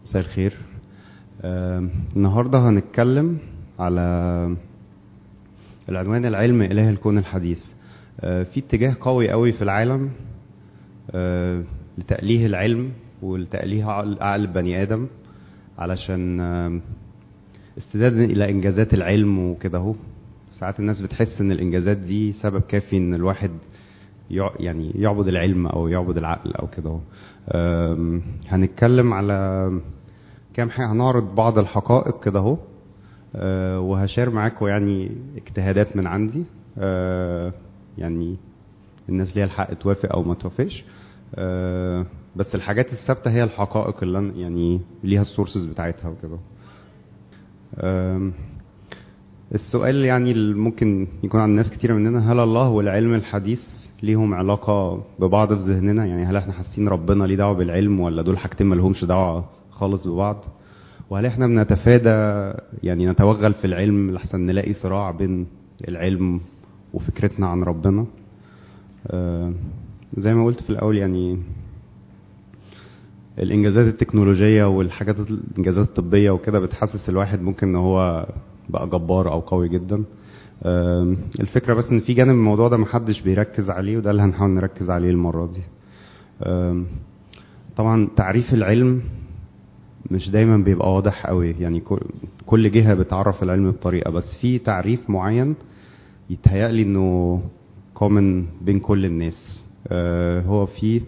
مساء الخير آم، النهارده هنتكلم على العنوان العلم إله الكون الحديث آه، في اتجاه قوي قوي في العالم آه، لتأليه العلم ولتأليه عقل عقل البني آدم علشان آم، استدادا إلى إنجازات العلم وكده اهو ساعات الناس بتحس إن الإنجازات دي سبب كافي إن الواحد يع- يعني يعبد العلم أو يعبد العقل أو كده اهو آم، هنتكلم على كام حاجة هنعرض بعض الحقائق كده اهو آه، وهشار معاكم يعني اجتهادات من عندي آه، يعني الناس ليها الحق توافق او ما توافقش آه، بس الحاجات الثابته هي الحقائق اللي أنا- يعني ليها السورسز بتاعتها وكده آم، السؤال يعني اللي ممكن يكون عند ناس كتيرة مننا هل الله والعلم الحديث ليهم علاقة ببعض في ذهننا يعني هل احنا حاسين ربنا ليه دعوة بالعلم ولا دول حاجتين ملهمش دعوة خالص ببعض وهل احنا بنتفادى يعني نتوغل في العلم لحسن نلاقي صراع بين العلم وفكرتنا عن ربنا آه، زي ما قلت في الاول يعني الانجازات التكنولوجيه والحاجات الانجازات الطبيه وكده بتحسس الواحد ممكن ان هو بقى جبار او قوي جدا آم، الفكره بس ان في جانب من الموضوع ده محدش بيركز عليه وده اللي هنحاول نركز عليه المره دي آم، طبعا تعريف العلم مش دايما بيبقى واضح قوي يعني كل- كل جهه بتعرف العلم بطريقه بس في تعريف معين يتهيألي انه كومن بين كل الناس آه، هو في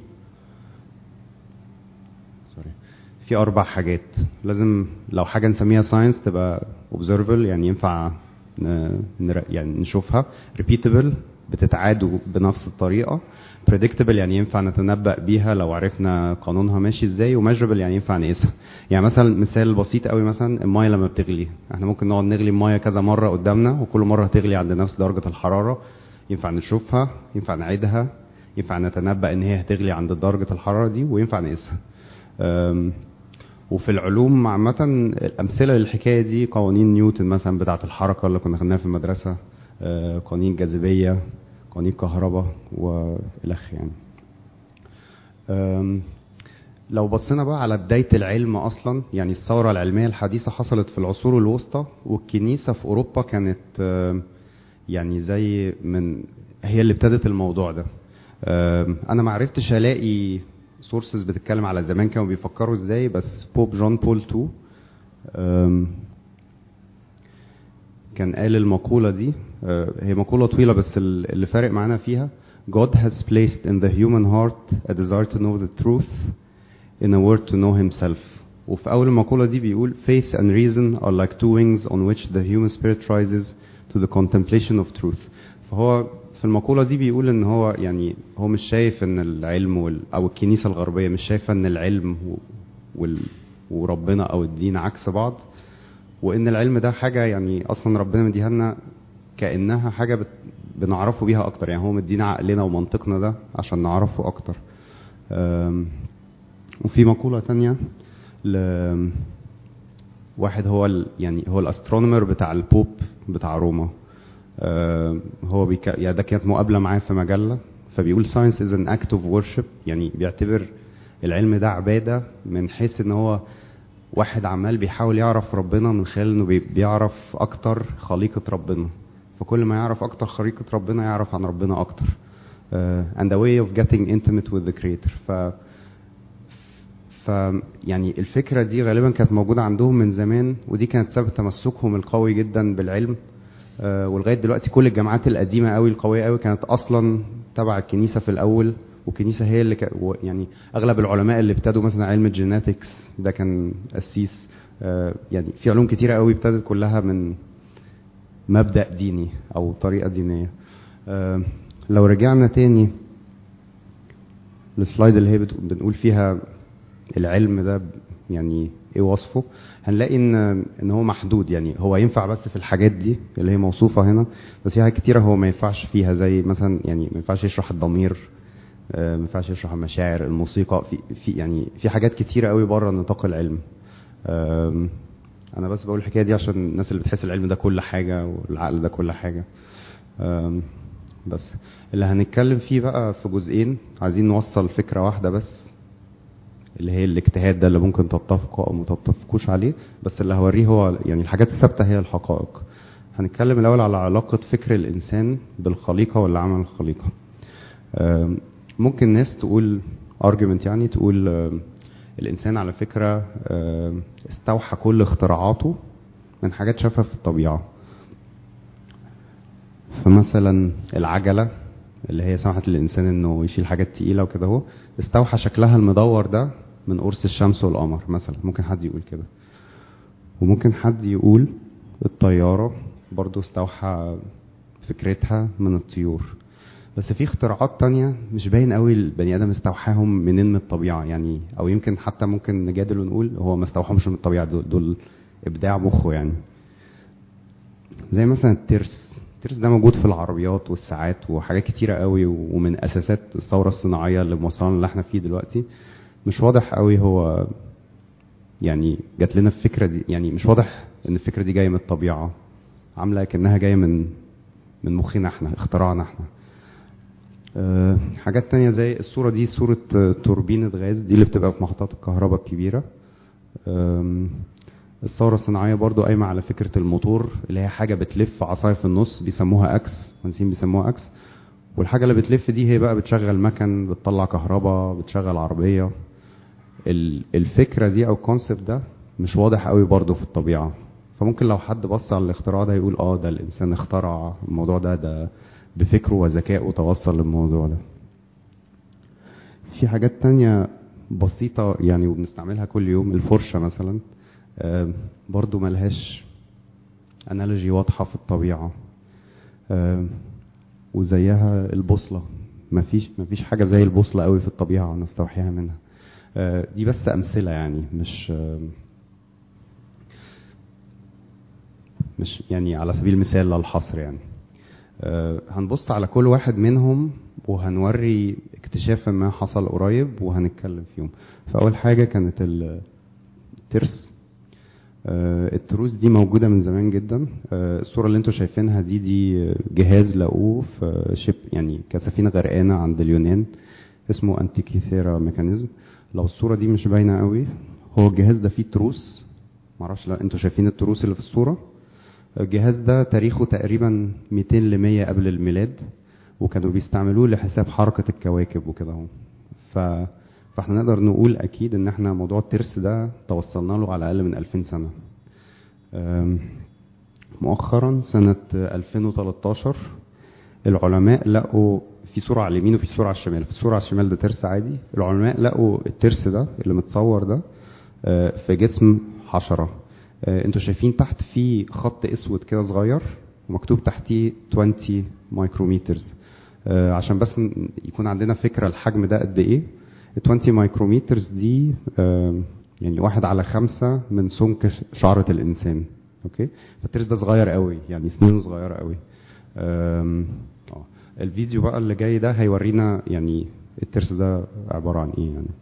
سوري في اربع حاجات لازم لو حاجه نسميها ساينس تبقى observable يعني ينفع ن- نر- يعني نشوفها repeatable بتتعاد بنفس الطريقه predictable يعني ينفع نتنبأ بيها لو عرفنا قانونها ماشي ازاي وmeasurable يعني ينفع نقيسها يعني مثلا مثال بسيط قوي مثلا المايه لما بتغلي احنا ممكن نقعد نغلي المايه كذا مره قدامنا وكل مره هتغلي عند نفس درجه الحراره ينفع نشوفها ينفع نعيدها ينفع نتنبأ ان هي هتغلي عند درجه الحراره دي وينفع نقيسها أم، وفي العلوم عامة الأمثلة للحكاية دي قوانين نيوتن مثلا بتاعة الحركة اللي كنا خدناها في المدرسة آه، قوانين الجاذبية قوانين الكهرباء والأخ يعني أم، لو بصينا بقى على بداية العلم أصلا يعني الثورة العلمية الحديثة حصلت في العصور الوسطى والكنيسة في أوروبا كانت آم، يعني زي من هي اللي ابتدت الموضوع ده آم، أنا ما عرفتش ألاقي سورسز بتتكلم على زمان كانوا بيفكروا ازاي بس بوب جون بول 2 آم، كان قال المقولة دي آه، هي مقولة طويلة بس ال- اللي فارق معانا فيها God has placed in the human heart a desire to know the truth in a word to know himself وفي أول المقولة دي بيقول faith and reason are like two wings on which the human spirit rises to the contemplation of truth فهو في المقولة دي بيقول ان هو يعني هو مش شايف ان العلم وال او الكنيسة الغربية مش شايفة ان العلم و- وال وربنا او الدين عكس بعض وان العلم ده حاجة يعني اصلا ربنا مديها لنا كانها حاجة بت... بنعرفه بيها اكتر يعني هو مدينا عقلنا ومنطقنا ده عشان نعرفه اكتر أم، وفي مقولة تانية ل واحد هو ال... يعني هو الاسترونومر بتاع البوب بتاع روما آه، هو بيك... يعني ده كانت مقابلة معاه في مجلة فبيقول science is an act of worship يعني بيعتبر العلم ده عبادة من حيث ان هو واحد عمال بيحاول يعرف ربنا من خلال انه بي- بيعرف اكتر خليقة ربنا فكل ما يعرف اكتر خليقة ربنا يعرف عن ربنا اكتر آه، and a way of getting intimate with the creator ف ف يعني الفكره دي غالبا كانت موجوده عندهم من زمان ودي كانت سبب تمسكهم القوي جدا بالعلم آه، ولغايه دلوقتي كل الجامعات القديمه قوي القويه قوي كانت اصلا تبع الكنيسه في الاول والكنيسه هي اللي ك... و- يعني اغلب العلماء اللي ابتدوا مثلا علم الجيناتكس ده كان قسيس آه، يعني في علوم كتيره قوي ابتدت كلها من مبدا ديني او طريقه دينيه آه، لو رجعنا تاني السلايد اللي هي بت- بنقول فيها العلم ده يعني ايه وصفه هنلاقي ان ان هو محدود يعني هو ينفع بس في الحاجات دي اللي هي موصوفه هنا بس في حاجات كتيره هو ما ينفعش فيها زي مثلا يعني ما ينفعش يشرح الضمير آه، ما ينفعش يشرح المشاعر الموسيقى في في يعني في حاجات كتيره قوي بره نطاق العلم آم، انا بس بقول الحكايه دي عشان الناس اللي بتحس العلم ده كل حاجه والعقل ده كل حاجه آم، بس اللي هنتكلم فيه بقى في جزئين عايزين نوصل فكره واحده بس اللي هي الاجتهاد ده اللي ممكن تتفقوا او ما تتفقوش عليه بس اللي هوريه هو يعني الحاجات الثابته هي الحقائق هنتكلم الاول على علاقه فكر الانسان بالخليقه واللي عمل الخليقه آم، ممكن ناس تقول argument يعني تقول آم، الانسان على فكره آم، استوحى كل اختراعاته من حاجات شافها في الطبيعه فمثلا العجله اللي هي سمحت للانسان انه يشيل حاجات تقيله وكده اهو استوحى شكلها المدور ده من قرص الشمس والقمر مثلا ممكن حد يقول كده وممكن حد يقول الطياره برضو استوحى فكرتها من الطيور بس في اختراعات تانية مش باين قوي البني ادم استوحاهم منين من الطبيعه يعني او يمكن حتى ممكن نجادل ونقول هو ما استوحاهمش من الطبيعه دول, دول ابداع مخه يعني زي مثلا الترس الترس ده موجود في العربيات والساعات وحاجات كتيره قوي ومن اساسات الثوره الصناعيه اللي موصلنا اللي احنا فيه دلوقتي مش واضح قوي هو يعني جات لنا الفكره دي يعني مش واضح ان الفكره دي جايه من الطبيعه عامله كانها جايه من من مخنا احنا اختراعنا احنا أه حاجات تانية زي الصورة دي صورة آه، توربينة غاز دي اللي بتبقى في محطات الكهرباء الكبيرة أم، الثورة الصناعية برضو قايمة على فكرة الموتور اللي هي حاجة بتلف عصاية في النص بيسموها أكس مهندسين بيسموها أكس والحاجة اللي بتلف دي هي بقى بتشغل مكن بتطلع كهرباء بتشغل عربية ال- الفكرة دي أو الكونسبت ده مش واضح قوي برضو في الطبيعة فممكن لو حد بص على الاختراع ده يقول اه ده الإنسان اخترع الموضوع ده ده بفكره وذكائه توصل للموضوع ده في حاجات تانية بسيطة يعني وبنستعملها كل يوم الفرشة مثلا آم، برضو ملهاش انالوجي واضحة في الطبيعة آم، وزيها البوصلة مفيش مفيش حاجة زي البوصلة قوي في الطبيعة نستوحيها منها آه، دي بس أمثلة يعني مش آم، مش يعني على سبيل المثال لا الحصر يعني آه، هنبص على كل واحد منهم وهنوري اكتشاف ما حصل قريب وهنتكلم فيهم فأول حاجة كانت الترس آه، التروس دي موجودة من زمان جدا آه، الصورة اللي انتوا شايفينها دي دي جهاز لقوه في شيب يعني كسفينة غرقانة عند اليونان اسمه انتيكيثيرا ميكانيزم لو الصورة دي مش باينة قوي هو الجهاز ده فيه تروس معرفش لا انتوا شايفين التروس اللي في الصورة الجهاز ده تاريخه تقريبا 200 ل 100 قبل الميلاد وكانوا بيستعملوه لحساب حركة الكواكب وكده اهو ف فاحنا نقدر نقول اكيد ان احنا موضوع الترس ده توصلنا له على الاقل من 2000 سنة أم، مؤخرا سنة 2013 العلماء لقوا في صورة على اليمين وفي صورة على الشمال في الصورة على الشمال ده ترس عادي العلماء لقوا الترس ده اللي متصور ده آه، في جسم حشرة آه، انتوا شايفين تحت في خط اسود كده صغير ومكتوب تحتيه 20 مايكروميترز آه، عشان بس ن- يكون عندنا فكرة الحجم ده قد ايه ال 20 مايكروميترز دي آه، يعني واحد على خمسة من سمك ش- شعرة الإنسان اوكي فالترس ده صغير قوي يعني سنينه صغيرة قوي آم، اه الفيديو بقى اللي جاي ده هيورينا يعني الترس ده عبارة عن ايه يعني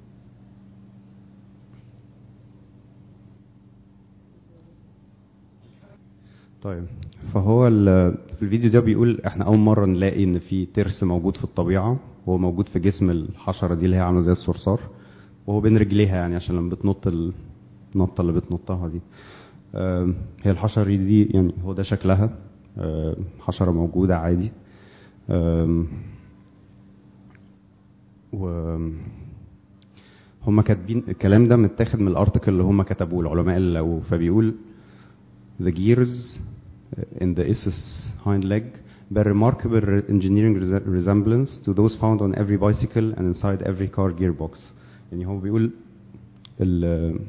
طيب فهو ال- في الفيديو ده بيقول احنا اول مره نلاقي ان في ترس موجود في الطبيعه وهو موجود في جسم الحشره دي اللي هي عامله زي الصرصار وهو بين رجليها يعني عشان لما بتنط ال- النطه اللي بتنطها دي آم، هي الحشره دي يعني هو ده شكلها آم، حشره موجوده عادي آم، و هم كاتبين الكلام ده متاخد من الارتكل اللي هم كتبوه العلماء اللي لقوه فبيقول The gears in the Isis hind leg bear remarkable re- engineering rese- resemblance to those found on every bicycle and inside every car gearbox. يعني هو بيقول ال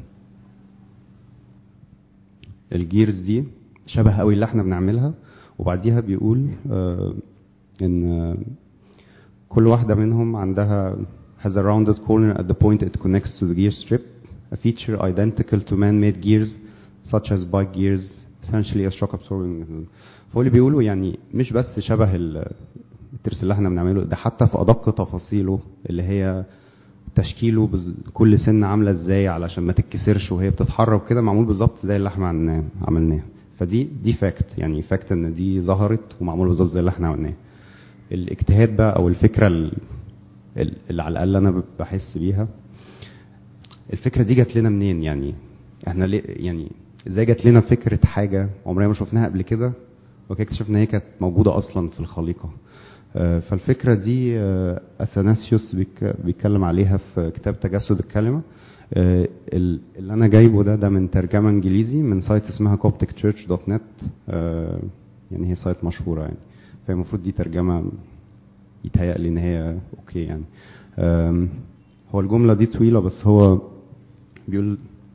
الجيرز دي شبه قوي اللي احنا بنعملها وبعديها بيقول آه، ان آه، كل واحدة منهم عندها has a rounded corner at the point it connects to the gear strip, a feature identical to man-made gears such as bike gears, essentially a shock absorbing mechanism. فهو اللي بيقولوا يعني مش بس شبه ال- الترس اللي احنا بنعمله ده حتى في ادق تفاصيله اللي هي تشكيله بز... كل سن عامله ازاي علشان ما تتكسرش وهي بتتحرك كده معمول بالظبط زي اللي احنا عملناه عملناه فدي دي فاكت يعني فاكت ان دي ظهرت ومعمول بالظبط زي اللي احنا عملناه الاجتهاد بقى او الفكره ال- ال- اللي على الاقل انا بحس بيها الفكره دي جات لنا منين يعني احنا ليه يعني ازاي جات لنا فكره حاجه عمرنا ما شفناها قبل كده وكده اكتشفنا ان هي كانت موجوده اصلا في الخليقه آه، فالفكره دي آه، اثناسيوس بيك- بيتكلم عليها في كتاب تجسد الكلمه آه، ال- اللي انا جايبه ده ده من ترجمه انجليزي من سايت اسمها copticchurch.net آه، يعني هي سايت مشهوره يعني فالمفروض دي ترجمه يتهيألي ان هي اوكي يعني آم، هو الجمله دي طويله بس هو بيقول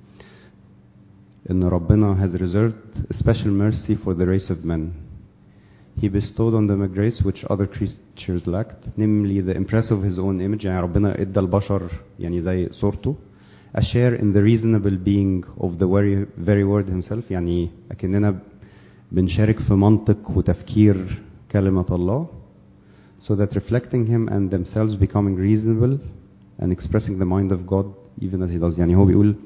ان ربنا has reserved special mercy for the race of men He bestowed on them a grace which other creatures lacked, namely the impress of his own image يعني ربنا ادى البشر يعني زي صورته a share in the reasonable being of the very, very word himself يعني أكننا بنشارك في منطق وتفكير كلمة الله so that reflecting him and themselves becoming reasonable and expressing the mind of God even as he does يعني هو بيقول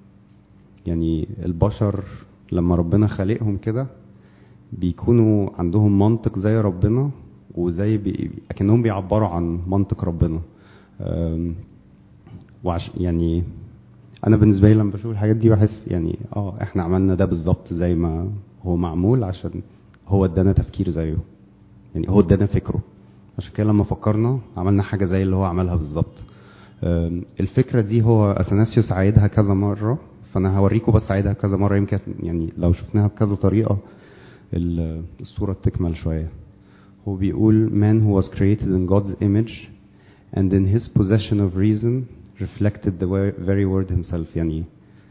يعني البشر لما ربنا خلقهم كده بيكونوا عندهم منطق زي ربنا وزي بي... اكنهم بيعبروا عن منطق ربنا أم، وعش يعني انا بالنسبه لي لما بشوف الحاجات دي بحس يعني اه احنا عملنا ده بالظبط زي ما هو معمول عشان هو ادانا تفكير زيه يعني هو ادانا فكره عشان كده لما فكرنا عملنا حاجه زي اللي هو عملها بالظبط أم، الفكره دي هو اثناسيوس عايدها كذا مره فانا هوريكم بس عايدها كذا مره يمكن يعني لو شفناها بكذا طريقه ال- الصوره تكمل شويه هو بيقول man who was created in God's image and in his possession of reason reflected the wa- very word himself يعني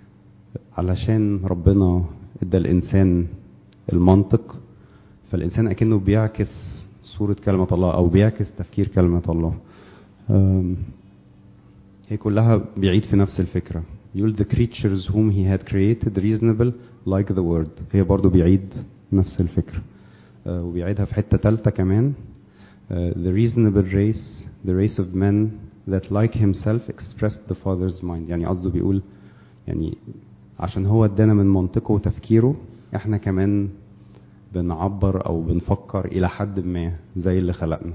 علشان ربنا ادى الانسان المنطق فالانسان اكنه بيعكس صورة كلمة الله او بيعكس تفكير كلمة الله أم، هي كلها بيعيد في نفس الفكرة يقول the creatures whom he had created reasonable like the word هي برضو بيعيد نفس الفكرة آه، وبيعيدها في حتة تالتة كمان آه، the reasonable race the race of men that like himself expressed the father's mind يعني قصده بيقول يعني عشان هو ادانا من منطقه وتفكيره احنا كمان بنعبر او بنفكر الى حد ما زي اللي خلقنا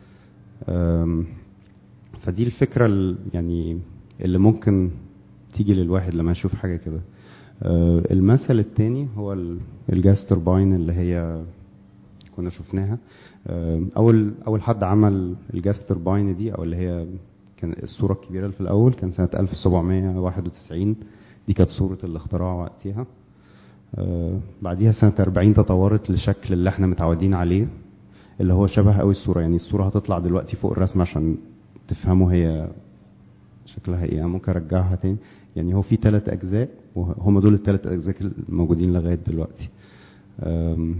أم، فدي الفكرة ال- يعني اللي ممكن تيجي للواحد لما يشوف حاجة كده أه، المثل التاني هو ال- الجاز تورباين اللي هي كنا شفناها أه، اول اول حد عمل الجاز تورباين دي او اللي هي كان الصورة الكبيرة اللي في الاول كان سنة 1791 دي كانت صورة الاختراع وقتها أه، بعديها سنة 40 تطورت للشكل اللي احنا متعودين عليه اللي هو شبه قوي الصورة يعني الصورة هتطلع دلوقتي فوق الرسمة عشان تفهموا هي شكلها ايه انا ممكن ارجعها تاني يعني هو في ثلاث اجزاء وهم دول الثلاث اجزاء الموجودين لغاية دلوقتي أم،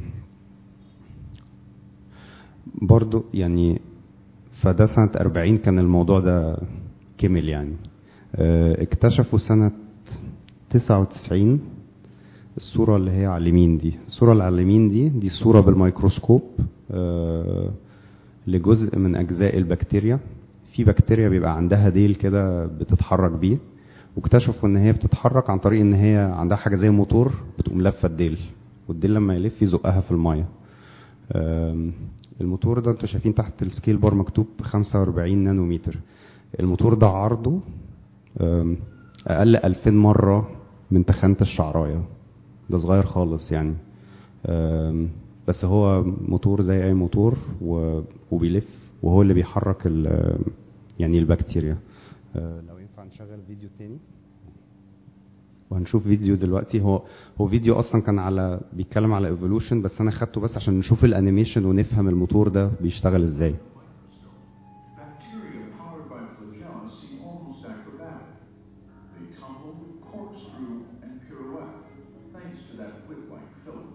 برضو يعني فده سنة 40 كان الموضوع ده كمل يعني أه، اكتشفوا سنة 99 الصورة اللي هي على اليمين دي الصورة اللي على اليمين دي دي صورة بالميكروسكوب آه، لجزء من أجزاء البكتيريا في بكتيريا بيبقى عندها ديل كده بتتحرك بيه واكتشفوا ان هي بتتحرك عن طريق ان هي عندها حاجة زي موتور بتقوم لفة الديل والديل لما يلف يزقها في المية آم، الموتور ده انتوا شايفين تحت السكيل بار مكتوب 45 نانومتر الموتور ده عرضه آم، اقل 2000 مرة من تخانة الشعراية ده صغير خالص يعني آم، بس هو موتور زي اي موتور و- وبيلف وهو اللي بيحرك ال- يعني البكتيريا آه، لو ينفع نشغل فيديو تاني وهنشوف فيديو دلوقتي هو هو فيديو اصلا كان على بيتكلم على ايفولوشن بس انا خدته بس عشان نشوف الانيميشن ونفهم الموتور ده بيشتغل ازاي Bacteria powered by flagella seem almost acrobatic. They tumble, corkscrew, and pirouette, thanks to that whip-like filament.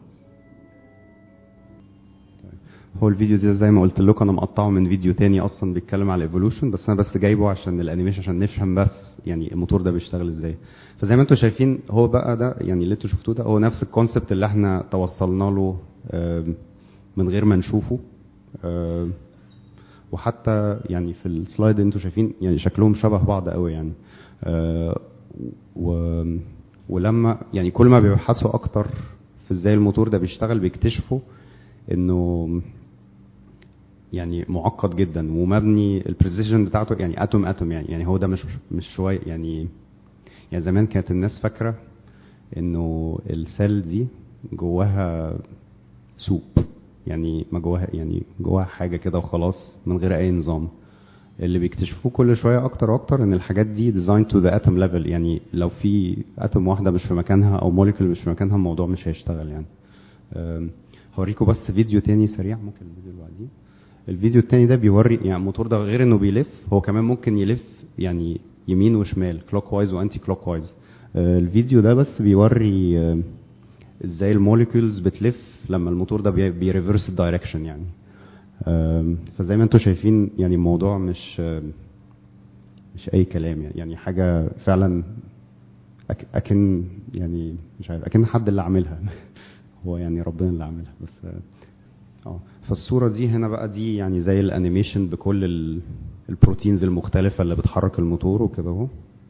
هو الفيديو ده زي ما قلت لكم انا مقطعه من فيديو تاني اصلا بيتكلم على ايفولوشن بس انا بس جايبه عشان الانيميشن عشان نفهم بس يعني الموتور ده بيشتغل ازاي فزي ما انتم شايفين هو بقى ده يعني اللي انتم شفتوه ده هو نفس الكونسبت اللي احنا توصلنا له آم، من غير ما نشوفه آم، وحتى يعني في السلايد انتوا شايفين يعني شكلهم شبه بعض قوي يعني آه، و ولما يعني كل ما بيبحثوا اكتر في ازاي الموتور ده بيشتغل بيكتشفوا انه يعني معقد جدا ومبني البريسيجن بتاعته يعني اتوم اتوم يعني يعني هو ده مش مش شويه يعني يعني زمان كانت الناس فاكره انه السيل دي جواها سوب يعني ما جواها يعني جواها حاجه كده وخلاص من غير اي نظام اللي بيكتشفوه كل شويه اكتر واكتر ان الحاجات دي ديزاين تو ذا اتم ليفل يعني لو في اتم واحده مش في مكانها او موليكول مش في مكانها الموضوع مش هيشتغل يعني أم، هوريكم بس فيديو تاني سريع ممكن الفيديو اللي بعديه الفيديو التاني ده بيوري يعني الموتور ده غير انه بيلف هو كمان ممكن يلف يعني يمين وشمال كلوك وايز وانتي كلوك وايز الفيديو ده بس بيوري آه، ازاي الموليكولز بتلف لما الموتور ده بي- بيريفرس الدايركشن يعني آم، فزي ما انتم شايفين يعني الموضوع مش آم، مش اي كلام يعني يعني حاجه فعلا أك- اكن يعني مش عارف اكن حد اللي عاملها هو يعني ربنا اللي عاملها بس آه، اه فالصوره دي هنا بقى دي يعني زي الانيميشن بكل ال- البروتينز المختلفه اللي بتحرك الموتور وكده اهو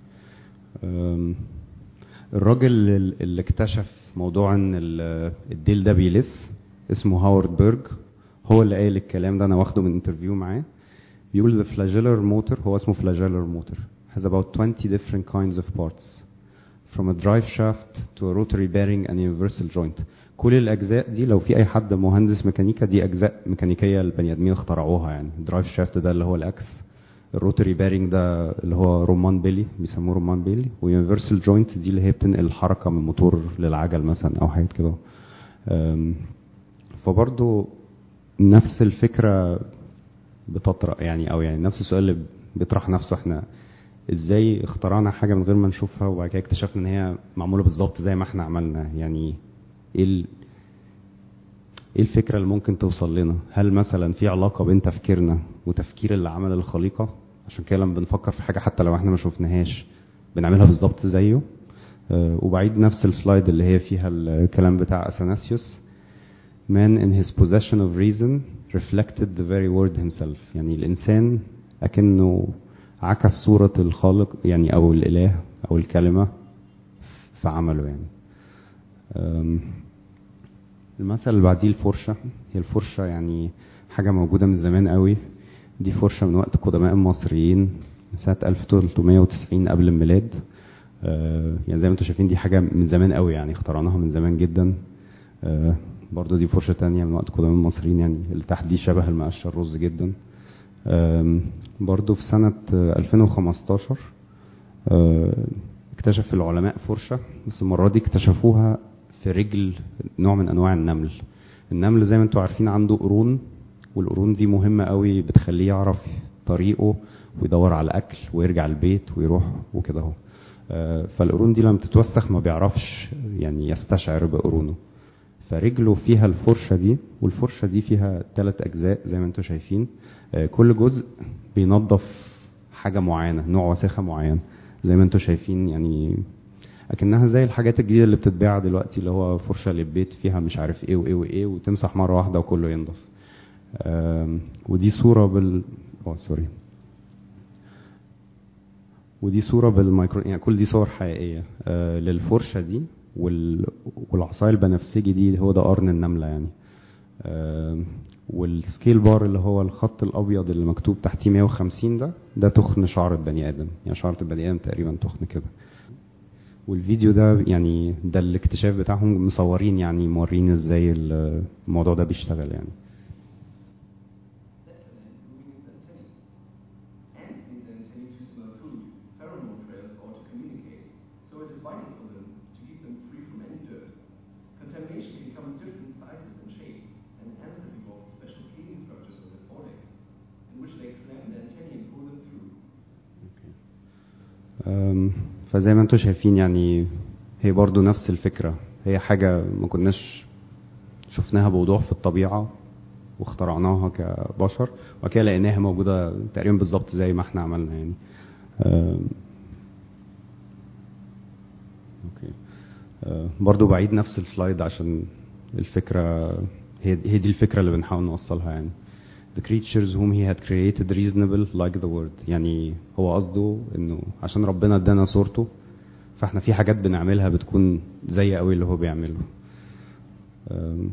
أم، الراجل ال- اللي اكتشف موضوع ان ال- الديل ده بيلف اسمه هاورد بيرج هو اللي قايل الكلام ده انا واخده من انترفيو معاه بيقول the flagellar motor هو اسمه flagellar motor has about 20 different kinds of parts from a drive shaft to a rotary bearing and universal joint كل الاجزاء دي لو في اي حد مهندس ميكانيكا دي اجزاء ميكانيكيه البني ادمين اخترعوها يعني الدرايف شافت ده اللي هو الاكس الروتري بارينج ده اللي هو رومان بيلي بيسموه رومان بيلي ويونيفرسال جوينت دي اللي هي بتنقل الحركه من موتور للعجل مثلا او حاجات كده أم، فبرضو نفس الفكره بتطرق يعني او يعني نفس السؤال اللي بيطرح نفسه احنا ازاي اخترعنا حاجه من غير ما نشوفها وبعد كده اكتشفنا ان هي معموله بالظبط زي ما احنا عملنا يعني ايه ال- ايه الفكره اللي ممكن توصل لنا هل مثلا في علاقه بين تفكيرنا وتفكير اللي عمل الخليقه عشان كده لما بنفكر في حاجه حتى لو احنا ما شفناهاش بنعملها بالظبط زيه آه، وبعيد نفس السلايد اللي هي فيها الكلام بتاع اثناسيوس man in his possession of reason reflected the very word himself يعني الإنسان أكنه عكس صورة الخالق يعني أو الإله أو الكلمة في عمله يعني أم، المثل اللي بعديه الفرشة هي الفرشة يعني حاجة موجودة من زمان قوي دي فرشة من وقت قدماء المصريين من سنة 1390 قبل الميلاد آه، يعني زي ما انتم شايفين دي حاجة من زمان قوي يعني اخترعناها من زمان جدا آه، برضو دي فرشة تانية من وقت قدماء المصريين يعني اللي تحت دي شبه المقشة الرز جدا آم، برضو في سنة آه، 2015 آه، اكتشف العلماء فرشة بس المرة دي اكتشفوها في رجل نوع من أنواع النمل النمل زي ما انتم عارفين عنده قرون والقرون دي مهمة قوي بتخليه يعرف طريقه ويدور على أكل ويرجع البيت ويروح وكده اهو آه، فالقرون دي لما تتوسخ ما بيعرفش يعني يستشعر بقرونه فرجله فيها الفرشة دي والفرشة دي فيها ثلاث أجزاء زي ما انتم شايفين آه، كل جزء بينظف حاجة معينة نوع وساخة معين زي ما انتم شايفين يعني اكنها زي الحاجات الجديدة اللي بتتباع دلوقتي اللي هو فرشة للبيت فيها مش عارف ايه وايه وايه وتمسح مرة واحدة وكله ينضف آم، ودي صورة بال اه سوري ودي صورة بالمايكرو يعني كل دي صور حقيقية آه للفرشة دي وال... والعصاية البنفسجي دي هو ده قرن النملة يعني آه والسكيل بار اللي هو الخط الأبيض اللي مكتوب تحتيه 150 ده ده تخن شعر البني آدم يعني شعر البني آدم تقريبا تخن كده والفيديو ده يعني ده الاكتشاف بتاعهم مصورين يعني مورين ازاي الموضوع ده بيشتغل يعني and need the antennae to smell food, pheromone trails, or to communicate. So it is vital for them to keep them free from any dirt. Contamination can come in different sizes and shapes, and ants have evolved special cleaning structures in their forelegs, in which they clamp the antennae and pull them through. أم، فزي ما انتم شايفين يعني هي برضو نفس الفكرة هي حاجة ما كناش شفناها بوضوح في الطبيعة واخترعناها كبشر وبعد كده لقيناها موجودة تقريبا بالظبط زي ما احنا عملنا يعني أم، اوكي أه، برضو بعيد نفس السلايد عشان الفكرة هي هي دي الفكرة اللي بنحاول نوصلها يعني the creatures whom he had created reasonable like the word يعني هو قصده انه عشان ربنا ادانا صورته فاحنا في حاجات بنعملها بتكون زي قوي اللي هو بيعمله أم،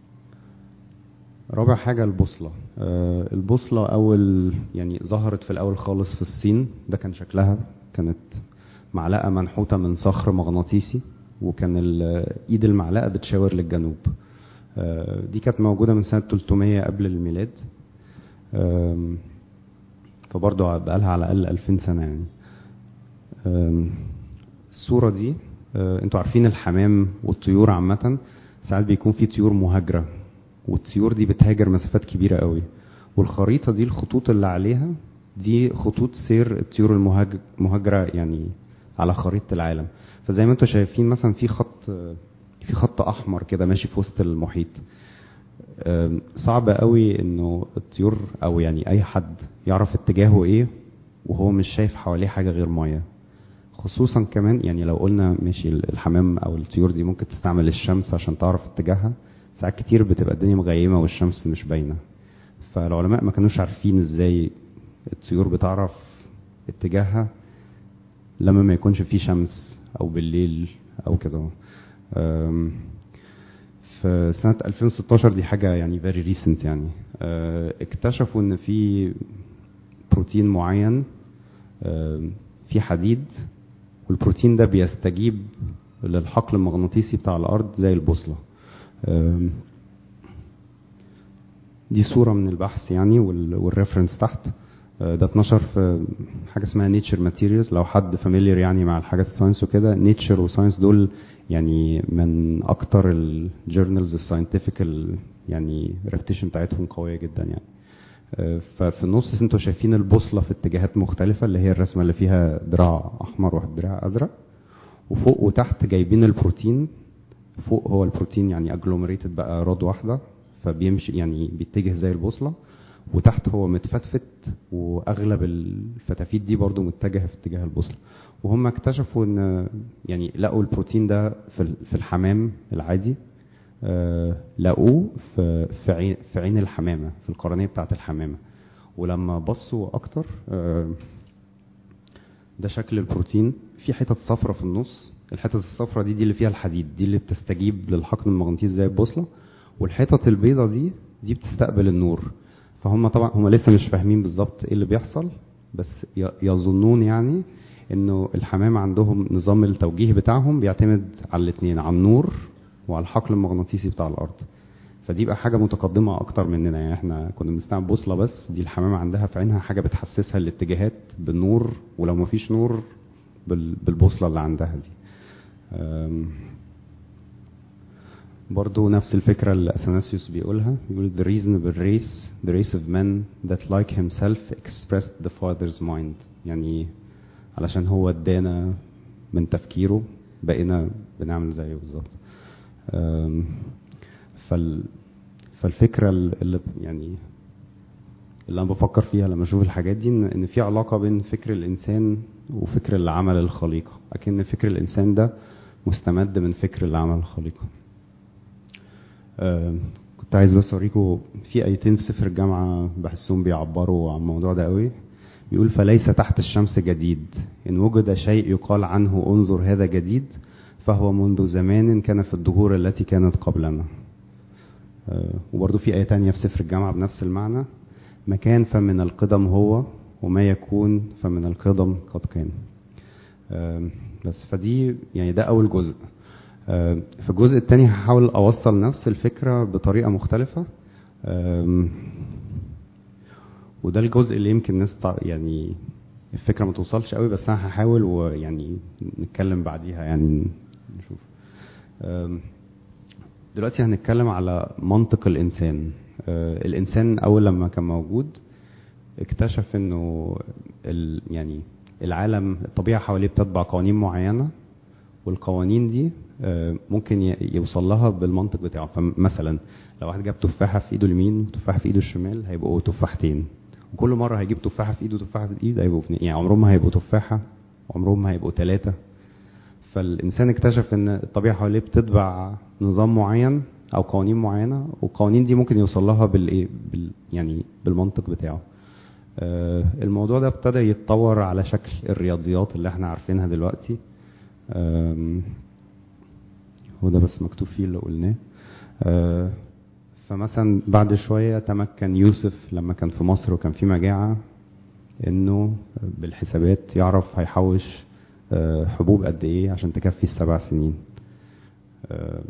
رابع حاجة البوصلة آه، البوصلة أول يعني ظهرت في الأول خالص في الصين ده كان شكلها كانت معلقه منحوته من صخر مغناطيسي وكان ال- ايد المعلقه بتشاور للجنوب آه، دي كانت موجوده من سنه 300 قبل الميلاد آم، فبرضه بقالها على الاقل 2000 سنه يعني آم، الصوره دي آه، انتوا عارفين الحمام والطيور عامه ساعات بيكون في طيور مهاجره والطيور دي بتهاجر مسافات كبيره قوي والخريطه دي الخطوط اللي عليها دي خطوط سير الطيور المهاج- المهاجره يعني على خريطه العالم فزي ما انتوا شايفين مثلا في خط في خط احمر كده ماشي في وسط المحيط آم، صعب قوي انه الطيور او يعني اي حد يعرف اتجاهه ايه وهو مش شايف حواليه حاجه غير ميه خصوصا كمان يعني لو قلنا ماشي الحمام او الطيور دي ممكن تستعمل الشمس عشان تعرف اتجاهها ساعات كتير بتبقى الدنيا مغيمه والشمس مش باينه فالعلماء ما كانوش عارفين ازاي الطيور بتعرف اتجاهها لما ما يكونش فيه شمس او بالليل او كده أم، في سنة 2016 دي حاجة يعني very recent يعني أه، اكتشفوا ان في بروتين معين أم، في حديد والبروتين ده بيستجيب للحقل المغناطيسي بتاع الارض زي البوصلة أم، دي صورة من البحث يعني وال- والريفرنس تحت آه، ده اتنشر في حاجة اسمها نيتشر ماتيريالز لو حد فاميليار يعني مع الحاجات الساينس وكده نيتشر وساينس دول يعني من اكتر الجورنالز الساينتفك يعني الريبتيشن بتاعتهم قوية جدا يعني آه، ففي النص انتوا شايفين البوصلة في اتجاهات مختلفة اللي هي الرسمة اللي فيها دراع احمر واحد دراع ازرق وفوق وتحت جايبين البروتين فوق هو البروتين يعني اجلوميريتد بقى رود واحده فبيمشي يعني بيتجه زي البوصله وتحت هو متفتفت واغلب الفتافيت دي برضو متجهه في اتجاه البوصله وهم اكتشفوا ان يعني لقوا البروتين ده في ال- في الحمام العادي آه، لقوه في في عين في عين الحمامه في القرنيه بتاعه الحمامه ولما بصوا اكتر آه، ده شكل البروتين في حتت صفرة في النص الحتت الصفرة دي دي اللي فيها الحديد دي اللي بتستجيب للحقن المغناطيسي زي البوصلة والحتت البيضة دي دي بتستقبل النور فهم طبعا هم لسه مش فاهمين بالظبط ايه اللي بيحصل بس ي- يظنون يعني انه الحمام عندهم نظام التوجيه بتاعهم بيعتمد على الاثنين على النور وعلى الحقل المغناطيسي بتاع الارض فدي بقى حاجه متقدمه اكتر مننا يعني احنا كنا بنستعمل بوصله بس دي الحمامه عندها في عينها حاجه بتحسسها الاتجاهات بالنور ولو ما فيش نور بال- بالبوصله اللي عندها دي أم، برضو نفس الفكرة اللي أثناسيوس بيقولها بيقول the reasonable race the race of men that like himself expressed the father's mind يعني علشان هو ادانا من تفكيره بقينا بنعمل زيه بالظبط أم، فال فالفكرة اللي يعني اللي انا بفكر فيها لما اشوف الحاجات دي ان ان في علاقه بين فكر الانسان وفكر اللي عمل الخليقه اكن فكر الانسان ده مستمد من فكر اللي عمل الخليقه آه، كنت عايز بس اوريكم في ايتين في سفر الجامعه بحسهم بيعبروا عن الموضوع ده قوي بيقول فليس تحت الشمس جديد ان وجد شيء يقال عنه انظر هذا جديد فهو منذ زمان كان في الدهور التي كانت قبلنا آه، وبرضه في آية تانية في سفر الجامعة بنفس المعنى مكان فمن القدم هو وما يكون فمن القدم قد كان آم، بس فدي يعني ده أول جزء آم، في الجزء التاني هحاول أوصل نفس الفكرة بطريقة مختلفة آم، وده الجزء اللي يمكن الناس تع- يعني الفكرة ما توصلش قوي بس أنا هحاول ويعني نتكلم بعديها يعني نشوف آم، دلوقتي هنتكلم على منطق الانسان آه، الانسان اول لما كان موجود اكتشف انه ال يعني العالم الطبيعه حواليه بتتبع قوانين معينه والقوانين دي آه، ممكن ي- يوصل لها بالمنطق بتاعه فمثلا لو واحد جاب تفاحه في ايده اليمين وتفاحه في ايده الشمال هيبقوا تفاحتين وكل مره هيجيب تفاحه في ايده وتفاحه في ايده هيبقوا اتنين يعني عمرهم ما هيبقوا تفاحه وعمرهم ما هيبقوا ثلاثه فالانسان اكتشف ان الطبيعه حواليه بتتبع نظام معين او قوانين معينه والقوانين دي ممكن يوصل لها بالايه بال يعني بالمنطق بتاعه آه، الموضوع ده ابتدى يتطور على شكل الرياضيات اللي احنا عارفينها دلوقتي آم، هو ده بس مكتوب فيه اللي قلناه آه، فمثلا بعد شوية تمكن يوسف لما كان في مصر وكان في مجاعة انه بالحسابات يعرف هيحوش آه، حبوب قد ايه عشان تكفي السبع سنين آه،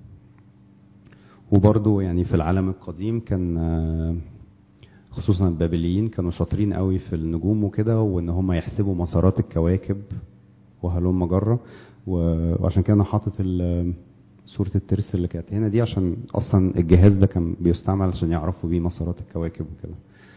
وبرضو يعني في العالم القديم كان آه، خصوصا البابليين كانوا شاطرين قوي في النجوم وكده وان هم يحسبوا مسارات الكواكب وهلم جرة و- وعشان كده انا حاطط ال- صورة الترس اللي كانت هنا دي عشان اصلا الجهاز ده كان بيستعمل عشان يعرفوا بيه مسارات الكواكب وكده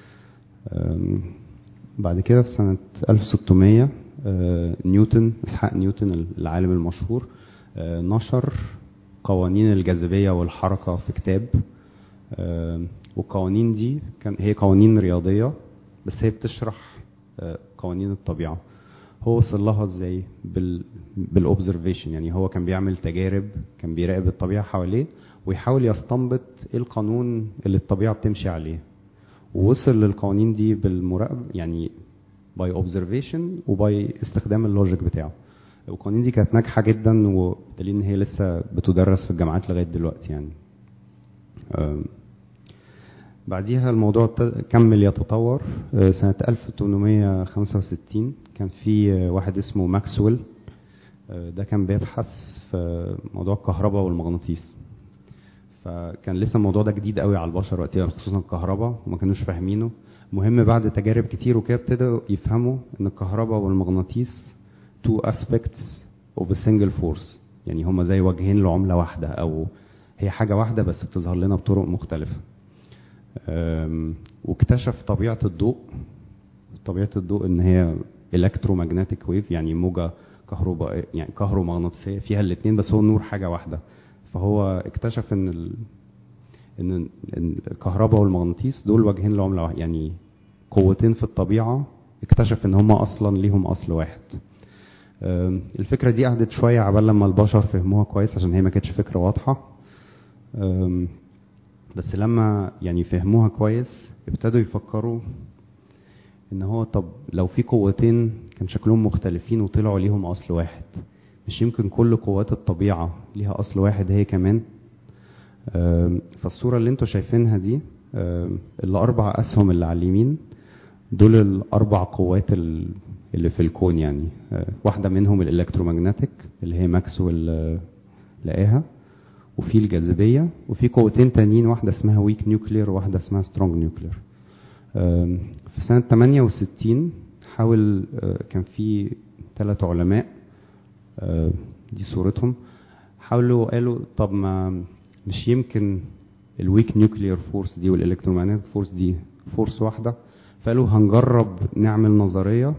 أم، بعد كده في سنة 1600 آه، نيوتن إسحاق نيوتن العالم المشهور آه، نشر قوانين الجاذبية والحركة في كتاب آه، والقوانين دي كان هي قوانين رياضية بس هي بتشرح آه، قوانين الطبيعة هو وصل لها ازاي بال بالاوبزرفيشن يعني هو كان بيعمل تجارب كان بيراقب الطبيعة حواليه ويحاول يستنبط ايه القانون اللي الطبيعة بتمشي عليه ووصل للقوانين دي بالمراقبة يعني باي اوبزرفيشن وباي استخدام اللوجيك بتاعه القوانين دي كانت ناجحة جدا ودليل ان هي لسه بتدرس في الجامعات لغاية دلوقتي يعني أم، بعديها الموضوع ابتدى- كمل يتطور أه، سنة 1865 كان في أه، واحد اسمه ماكسويل أه، ده كان بيبحث في موضوع الكهرباء والمغناطيس فكان لسه الموضوع ده جديد قوي على البشر وقتها خصوصا الكهرباء وما كانوش فاهمينه المهم بعد تجارب كتير وكده ابتدوا يفهموا ان الكهرباء والمغناطيس two aspects of a single force يعني هما زي وجهين لعملة واحدة او هي حاجة واحدة بس بتظهر لنا بطرق مختلفة أم، واكتشف طبيعة الضوء طبيعة الضوء ان هي electromagnetic wave يعني موجة كهرباء يعني كهرومغناطيسية فيها الاتنين بس هو النور حاجة واحدة فهو اكتشف ان ال... ان إن الكهرباء والمغناطيس دول وجهين لعملة واحدة يعني قوتين في الطبيعة اكتشف ان هما اصلا ليهم اصل واحد أم، الفكرة دي قعدت شوية عبال لما البشر فهموها كويس عشان هي ما كانتش فكرة واضحة أم، بس لما يعني فهموها كويس ابتدوا يفكروا ان هو طب لو في قوتين كان شكلهم مختلفين وطلعوا ليهم اصل واحد مش يمكن كل قوات الطبيعة ليها اصل واحد هي كمان أم، فالصورة اللي انتوا شايفينها دي أم، الاربع اسهم اللي على اليمين دول الاربع قوات ال- اللي في الكون يعني أه، واحدة منهم الالكترومagnetic اللي هي ماكسويل أه، لقاها وفي الجاذبية وفي قوتين تانيين واحدة اسمها ويك نيوكلير وواحدة اسمها سترونج نيوكلير في سنة 68 حاول آه، كان في ثلاث علماء آه، دي صورتهم حاولوا قالوا طب ما مش يمكن الويك نيوكلير فورس دي والالكترومagnetic فورس دي فورس واحدة فقالوا هنجرب نعمل نظرية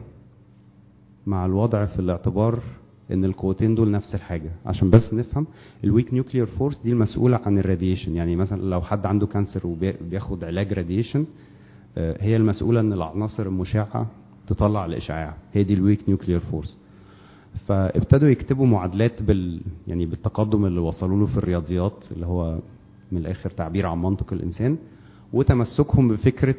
مع الوضع في الاعتبار ان القوتين دول نفس الحاجه عشان بس نفهم الويك نيوكلير فورس دي المسؤوله عن الراديشن يعني مثلا لو حد عنده كانسر وبياخد علاج راديشن هي المسؤوله ان العناصر المشعه تطلع الاشعاع هي دي الويك نيوكلير فورس فابتدوا يكتبوا معادلات بال يعني بالتقدم اللي وصلوا له في الرياضيات اللي هو من الاخر تعبير عن منطق الانسان وتمسكهم بفكره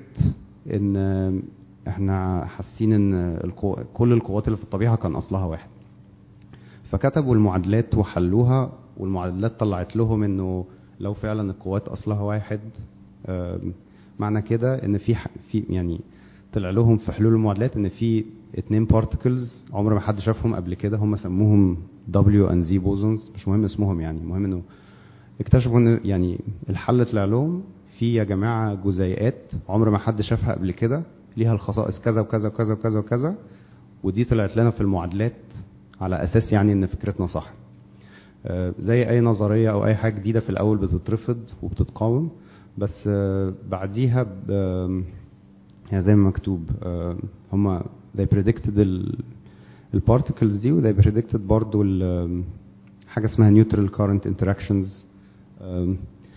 ان احنا حاسين ان القو... كل القوات اللي في الطبيعه كان اصلها واحد فكتبوا المعادلات وحلوها والمعادلات طلعت لهم انه لو فعلا القوات اصلها واحد آم، معنى كده ان في ح- في يعني طلع لهم في حلول المعادلات ان في اتنين بارتكلز عمر ما حد شافهم قبل كده هم سموهم دبليو ان زي بوزونز مش مهم اسمهم يعني المهم انه اكتشفوا ان يعني الحل طلع لهم في يا جماعه جزيئات عمر ما حد شافها قبل كده ليها الخصائص كذا وكذا وكذا وكذا وكذا ودي طلعت لنا في المعادلات على اساس يعني ان فكرتنا صح آه، زي اي نظريه او اي حاجه جديده في الاول بتترفض وبتتقاوم بس آه، بعديها ب- آم، يعني زي ما مكتوب آه، هما they predicted ال البارتكلز دي و they predicted برضو ال- آم، حاجه اسمها neutral current interactions آم،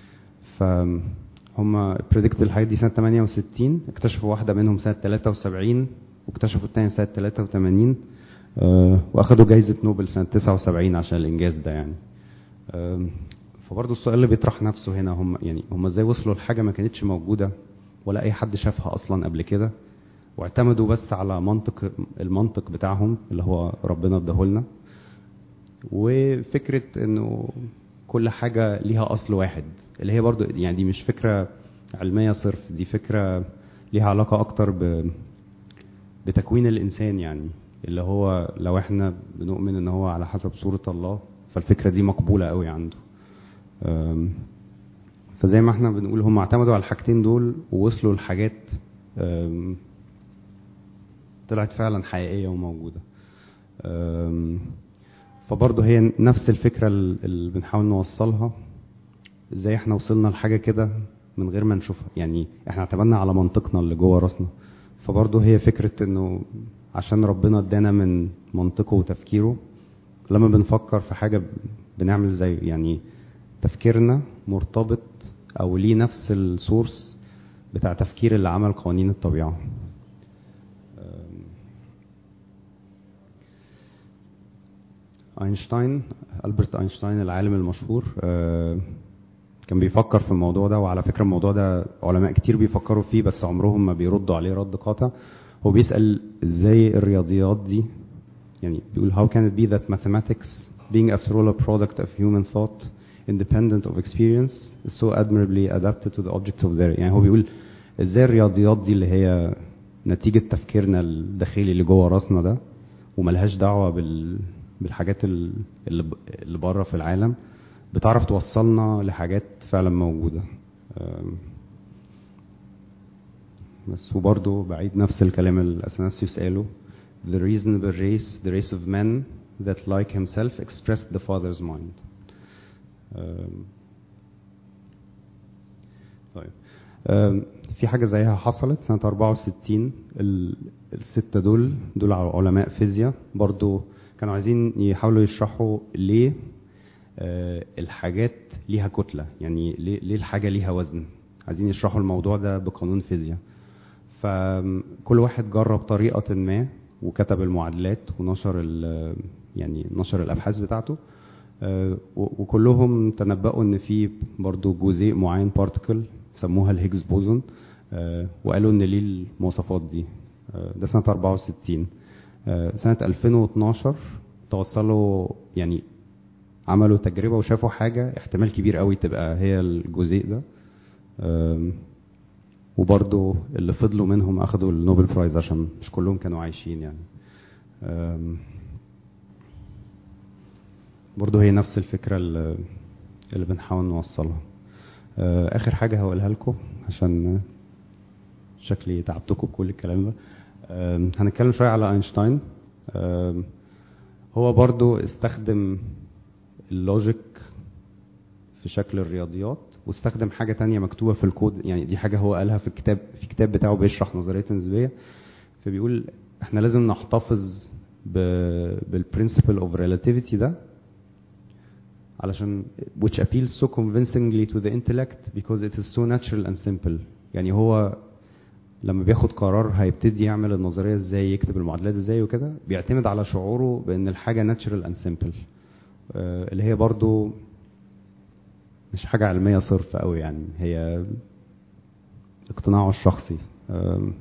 فهم predicted الحاجات دي سنه 68 اكتشفوا واحده منهم سنه 73 واكتشفوا الثانيه سنه 83 آه، واخدوا جايزه نوبل سنه 79 عشان الانجاز ده يعني آم، فبرضه السؤال اللي بيطرح نفسه هنا هم يعني هم ازاي وصلوا لحاجه ما كانتش موجوده ولا اي حد شافها اصلا قبل كده واعتمدوا بس على منطق المنطق بتاعهم اللي هو ربنا اداهولنا وفكره انه كل حاجه ليها اصل واحد اللي هي برضو يعني دي مش فكره علميه صرف دي فكره ليها علاقه اكتر ب بتكوين الانسان يعني اللي هو لو احنا بنؤمن ان هو على حسب صورة الله فالفكرة دي مقبولة قوي عنده أم، فزي ما احنا بنقول هم اعتمدوا على الحاجتين دول ووصلوا لحاجات أم، طلعت فعلا حقيقية وموجودة أم، فبرضه هي نفس الفكرة ال- اللي بنحاول نوصلها ازاي احنا وصلنا لحاجة كده من غير ما نشوفها يعني احنا اعتمدنا على منطقنا اللي جوه راسنا فبرضه هي فكرة انه عشان ربنا ادانا من منطقه وتفكيره لما بنفكر في حاجة ب- بنعمل زي يعني تفكيرنا مرتبط او ليه نفس السورس بتاع تفكير اللي عمل قوانين الطبيعة اينشتاين البرت اينشتاين العالم المشهور آه، كان بيفكر في الموضوع ده وعلى فكره الموضوع ده علماء كتير بيفكروا فيه بس عمرهم ما بيردوا عليه رد قاطع هو بيسال ازاي الرياضيات دي يعني بيقول how can it be that mathematics being after all a product of human thought independent of experience is so admirably adapted to the object of their يعني هو بيقول ازاي الرياضيات دي اللي هي نتيجة تفكيرنا الداخلي اللي جوه راسنا ده وملهاش دعوة بال بالحاجات ال- اللي ب- اللي بره في العالم بتعرف توصلنا لحاجات فعلا موجودة أم، بس وبرضه بعيد نفس الكلام اللي اثناسيوس قاله the reasonable race the race of men that like himself expressed the father's mind أم، طيب أم، في حاجة زيها حصلت سنة 64 ال- الستة دول دول علماء فيزياء برضو كانوا عايزين يحاولوا يشرحوا ليه آه، الحاجات ليها كتلة يعني ليه ليه الحاجة ليها وزن عايزين يشرحوا الموضوع ده بقانون فيزياء فكل واحد جرب طريقة ما وكتب المعادلات ونشر ال- يعني نشر الأبحاث بتاعته آه، و- وكلهم تنبأوا ان في برضو جزيء معين بارتكل سموها الهيجز بوزون آه، وقالوا ان ليه المواصفات دي آه، ده سنة 64 آه، سنة 2012 توصلوا يعني عملوا تجربة وشافوا حاجة احتمال كبير قوي تبقى هي الجزيء ده آم، وبرضو اللي فضلوا منهم اخدوا النوبل برايز عشان مش كلهم كانوا عايشين يعني آم، برضو هي نفس الفكرة اللي اللي بنحاول نوصلها آه، اخر حاجة هقولها لكم عشان شكلي تعبتكم بكل الكلام ده آم، هنتكلم شوية على اينشتاين آم، هو برضو استخدم اللوجيك في شكل الرياضيات واستخدم حاجة تانية مكتوبة في الكود يعني دي حاجة هو قالها في الكتاب في الكتاب بتاعه بيشرح نظرية النسبية فبيقول احنا لازم نحتفظ بالبرنسبل اوف relativity ده علشان which appeals so convincingly to the intellect because it is so natural and simple يعني هو لما بياخد قرار هيبتدي يعمل النظرية ازاي يكتب المعادلات ازاي وكده بيعتمد على شعوره بان الحاجة natural and simple آه، اللي هي برضو مش حاجة علمية صرف قوي يعني هي اقتناعه الشخصي آم،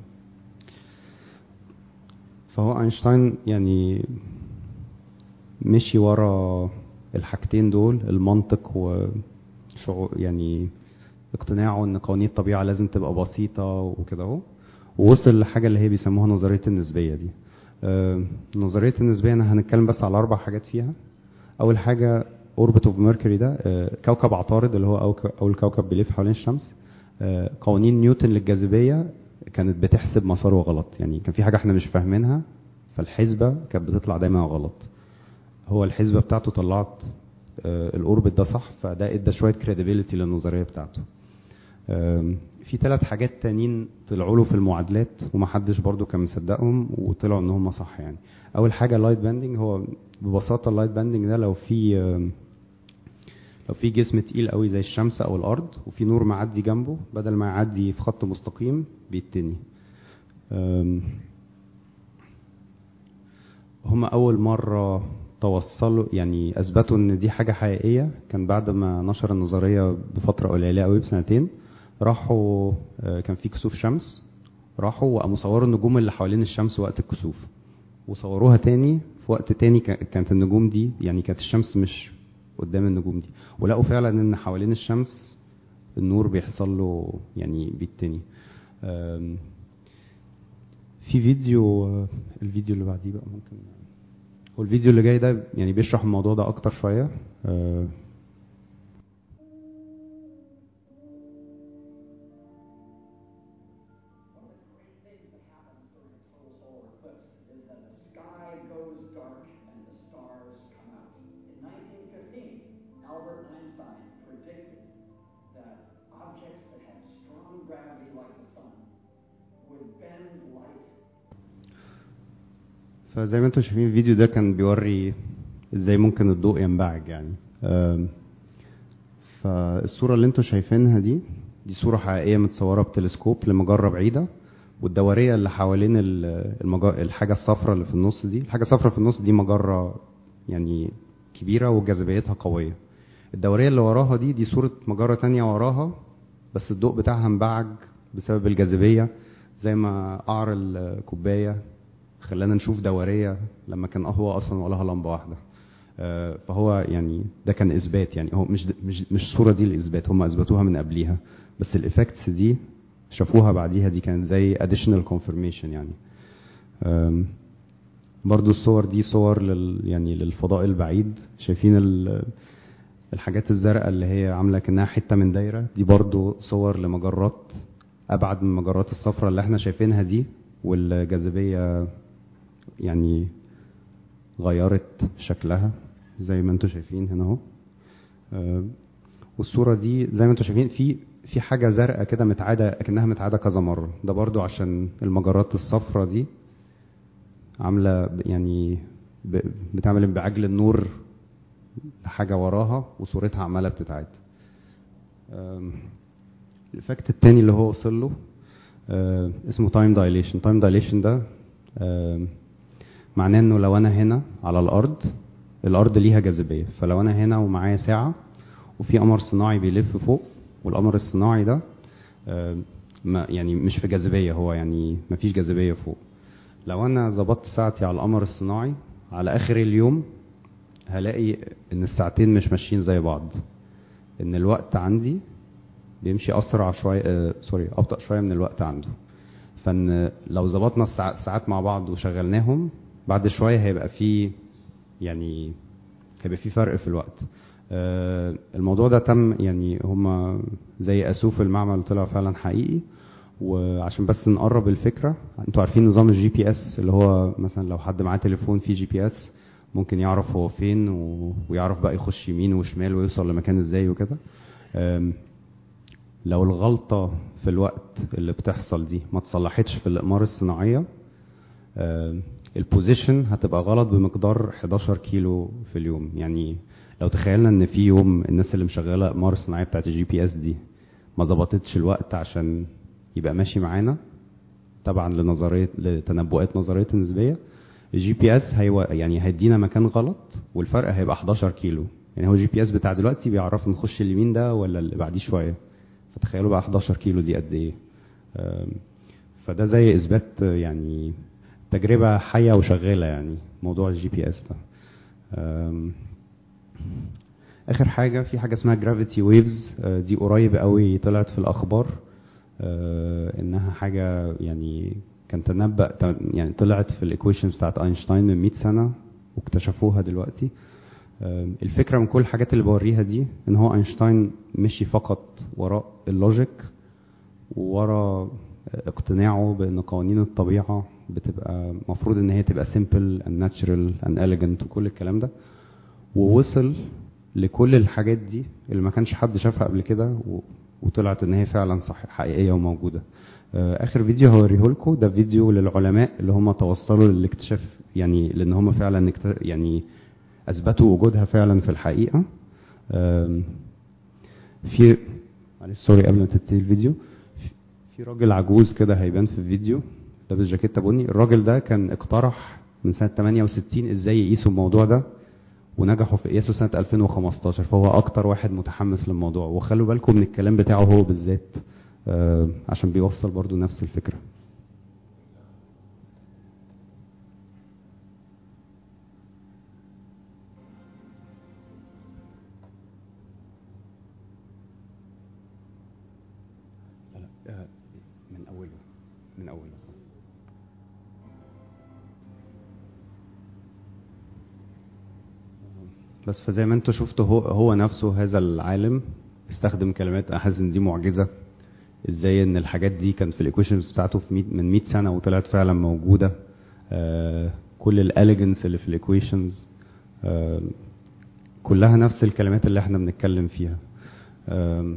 فهو اينشتاين يعني مشي ورا الحاجتين دول المنطق وشعور يعني اقتناعه ان قوانين الطبيعة لازم تبقى بسيطة وكده اهو ووصل لحاجة اللي هي بيسموها نظرية النسبية دي آم، نظرية النسبية انا هنتكلم بس على اربع حاجات فيها اول حاجة اوربت اوف ميركوري ده آه، كوكب عطارد اللي هو أو- اول كوكب بيلف حوالين الشمس آه، قوانين نيوتن للجاذبية كانت بتحسب مساره غلط يعني كان في حاجة احنا مش فاهمينها فالحسبة كانت بتطلع دايما غلط هو الحسبة بتاعته طلعت آه، الاوربت ده صح فده ادى شوية كريديبيليتي للنظرية بتاعته آم، في ثلاث حاجات تانيين طلعوا له في المعادلات ومحدش برضو كان مصدقهم وطلعوا ان هم صح يعني اول حاجه اللايت باندنج هو ببساطه اللايت باندنج ده لو في آم، لو في جسم تقيل قوي زي الشمس او الارض وفي نور معدي جنبه بدل ما يعدي في خط مستقيم بيتني آم، هما اول مره توصلوا يعني اثبتوا ان دي حاجه حقيقيه كان بعد ما نشر النظريه بفتره قليله قوي بسنتين راحوا آه، كان في كسوف شمس راحوا وقاموا صوروا النجوم اللي حوالين الشمس وقت الكسوف وصوروها تاني في وقت تاني كا- كانت النجوم دي يعني كانت الشمس مش قدام النجوم دي ولقوا فعلا ان حوالين الشمس النور بيحصل له يعني بيتني آم، في فيديو آه، الفيديو اللي بعديه بقى ممكن هو الفيديو اللي جاي ده يعني بيشرح الموضوع ده اكتر شويه آه، One of the great things that happens during a total solar eclipse is that the sky goes dark and the stars come out. In 1915, Albert Einstein predicted that objects that had strong gravity like the sun would bend light فزي ما انتم شايفين الفيديو ده كان بيوري ازاي ممكن الضوء ينبعج يعني آم، فالصورة اللي انتم شايفينها دي دي صورة حقيقية متصورة بتلسكوب لمجرة بعيدة والدورية اللي حوالين ال- المج... الحاجة الصفراء اللي في النص دي الحاجة الصفراء في النص دي مجرة يعني كبيرة وجاذبيتها قوية الدورية اللي وراها دي دي صورة مجرة تانية وراها بس الضوء بتاعها انبعج بسبب الجاذبية زي ما قعر الكوباية خلانا نشوف دورية لما كان هو أصلا ولاها لمبة واحدة آه، فهو يعني ده كان إثبات يعني هو مش مش مش الصورة دي الإثبات هم أثبتوها من قبليها بس الإفكتس دي شافوها بعديها دي كانت زي additional confirmation يعني آم، برضو الصور دي صور لل يعني للفضاء البعيد شايفين ال- الحاجات الزرقاء اللي هي عامله كانها حته من دايره دي برضو صور لمجرات ابعد من المجرات الصفراء اللي احنا شايفينها دي والجاذبيه يعني غيرت شكلها زي ما انتم شايفين هنا اهو آه، والصوره دي زي ما انتم شايفين في في حاجه زرقاء كده متعاده اكنها متعاده كذا مره ده برضو عشان المجرات الصفراء دي عامله ب- يعني ب- بتعمل انبعاج للنور لحاجه وراها وصورتها عماله بتتعاد آم، الافكت التاني اللي هو وصل له آه، اسمه تايم دايليشن تايم دايليشن ده آم، معناه انه لو انا هنا على الارض الارض ليها جاذبيه فلو انا هنا ومعايا ساعه وفي قمر صناعي بيلف فوق والقمر الصناعي ده آم، ما يعني مش في جاذبيه هو يعني ما فيش جاذبيه فوق لو انا ظبطت ساعتي على القمر الصناعي على اخر اليوم هلاقي ان الساعتين مش ماشيين زي بعض ان الوقت عندي بيمشي اسرع شويه آه سوري ابطا شويه من الوقت عنده فان لو ظبطنا الساع- الساعات مع بعض وشغلناهم بعد شويه هيبقى في يعني هيبقى في فرق في الوقت آه، الموضوع ده تم يعني هما زي قاسوه في المعمل وطلع فعلا حقيقي وعشان بس نقرب الفكره انتوا عارفين نظام الجي بي اس اللي هو مثلا لو حد معاه تليفون فيه جي بي اس ممكن يعرف هو فين و... ويعرف بقى يخش يمين وشمال ويوصل لمكان ازاي وكده آم، لو الغلطة في الوقت اللي بتحصل دي ما تصلحتش في الإقمار الصناعية آم، البوزيشن هتبقى غلط بمقدار 11 كيلو في اليوم يعني لو تخيلنا ان في يوم الناس اللي مشغله اقمار الصناعيه بتاعت الجي بي اس دي ما ظبطتش الوقت عشان يبقى ماشي معانا طبعا لنظريه لتنبؤات نظريه النسبيه الجي بي اس هيو يعني هيدينا مكان غلط والفرق هيبقى 11 كيلو يعني هو الجي بي اس بتاع دلوقتي بيعرف نخش اليمين ده ولا اللي بعديه شويه فتخيلوا بقى 11 كيلو دي قد ايه آم، فده زي اثبات آه، يعني تجربه حيه وشغاله يعني موضوع الجي بي اس ده آم، اخر حاجه في حاجه اسمها جرافيتي ويفز دي قريب قوي طلعت في الاخبار آه، انها حاجه يعني كان تنبأ ت- يعني طلعت في الايكويشنز بتاعت اينشتاين من 100 سنه واكتشفوها دلوقتي آم، الفكره من كل الحاجات اللي بوريها دي ان هو اينشتاين مشي فقط وراء اللوجيك وورا اقتناعه بان قوانين الطبيعه بتبقى مفروض ان هي تبقى simple and natural and elegant وكل الكلام ده ووصل لكل الحاجات دي اللي ما كانش حد شافها قبل كده و- وطلعت ان هي فعلا صح حقيقيه وموجوده آه، اخر فيديو هوريه لكم ده فيديو للعلماء اللي هم توصلوا للاكتشاف يعني لان هم فعلا اكت- يعني اثبتوا وجودها فعلا في الحقيقه آم، في معلش سوري قبل ما تبتدي الفيديو في- في راجل عجوز كده هيبان في الفيديو لابس جاكيته بني الراجل ده كان اقترح من سنه 68 ازاي يقيسوا الموضوع ده ونجحوا في قياسه سنه 2015 فهو اكتر واحد متحمس للموضوع وخلوا بالكم من الكلام بتاعه هو بالذات آه، عشان بيوصل برضو نفس الفكره لا لا آه، من اوله من اوله بس فزي ما انتوا شفتوا هو هو نفسه هذا العالم استخدم كلمات انا حاسس ان دي معجزه ازاي ان الحاجات دي كانت في الايكويشنز بتاعته في 100 من 100 سنه وطلعت فعلا موجوده آه كل الاليجنس اللي في الايكويشنز آه كلها نفس الكلمات اللي احنا بنتكلم فيها آم،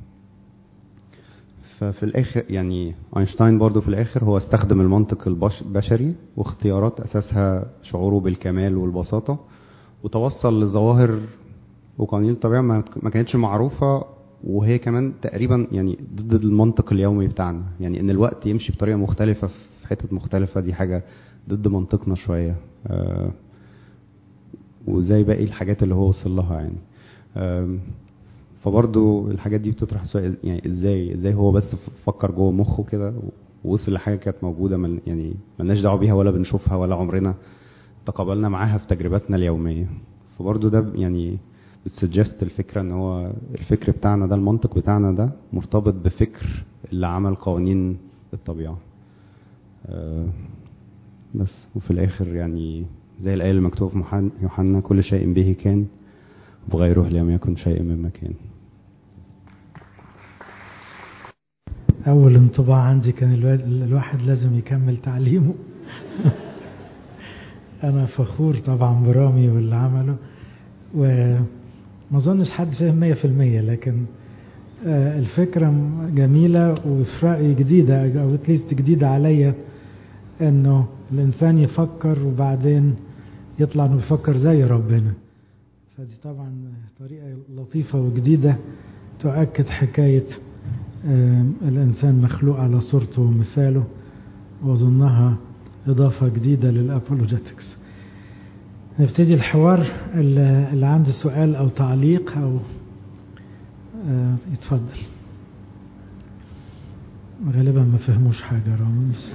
ففي الاخر يعني اينشتاين برضو في الاخر هو استخدم المنطق البش- البشري واختيارات اساسها شعوره بالكمال والبساطه وتوصل لظواهر وقوانين الطبيعه ما ما كانتش معروفه وهي كمان تقريبا يعني ضد المنطق اليومي بتاعنا يعني ان الوقت يمشي بطريقه مختلفه في حتت مختلفه دي حاجه ضد منطقنا شويه آه، وزي باقي الحاجات اللي هو وصل لها يعني آم، فبرضو الحاجات دي بتطرح سؤال يعني ازاي ازاي هو بس فكر جوه مخه كده ووصل لحاجه كانت موجوده من يعني ملناش دعوه بيها ولا بنشوفها ولا عمرنا تقابلنا معاها في تجربتنا اليوميه فبرضو ده يعني بتسجست الفكره ان هو الفكر بتاعنا ده المنطق بتاعنا ده مرتبط بفكر اللي عمل قوانين الطبيعه آه، بس وفي الاخر يعني زي الايه اللي مكتوبه في محن- يوحنا كل شيء به كان وبغيره لم يكن شيء مما كان أول انطباع عندي كان الوا- الواحد لازم يكمل تعليمه أنا فخور طبعا برامي واللي عمله وما أظنش حد فهم مية في المية لكن آه، الفكرة م- جميلة وفي رأيي جديدة أو اتليست جديدة عليا إنه الإنسان يفكر وبعدين يطلع إنه بيفكر زي ربنا فدي طبعا طريقة لطيفة وجديدة تؤكد حكاية آم، الإنسان مخلوق على صورته ومثاله وأظنها إضافة جديدة للأبولوجيتكس نبتدي الحوار اللي اللي عنده سؤال أو تعليق أو آه، يتفضل غالبا ما فهموش حاجة رامي بس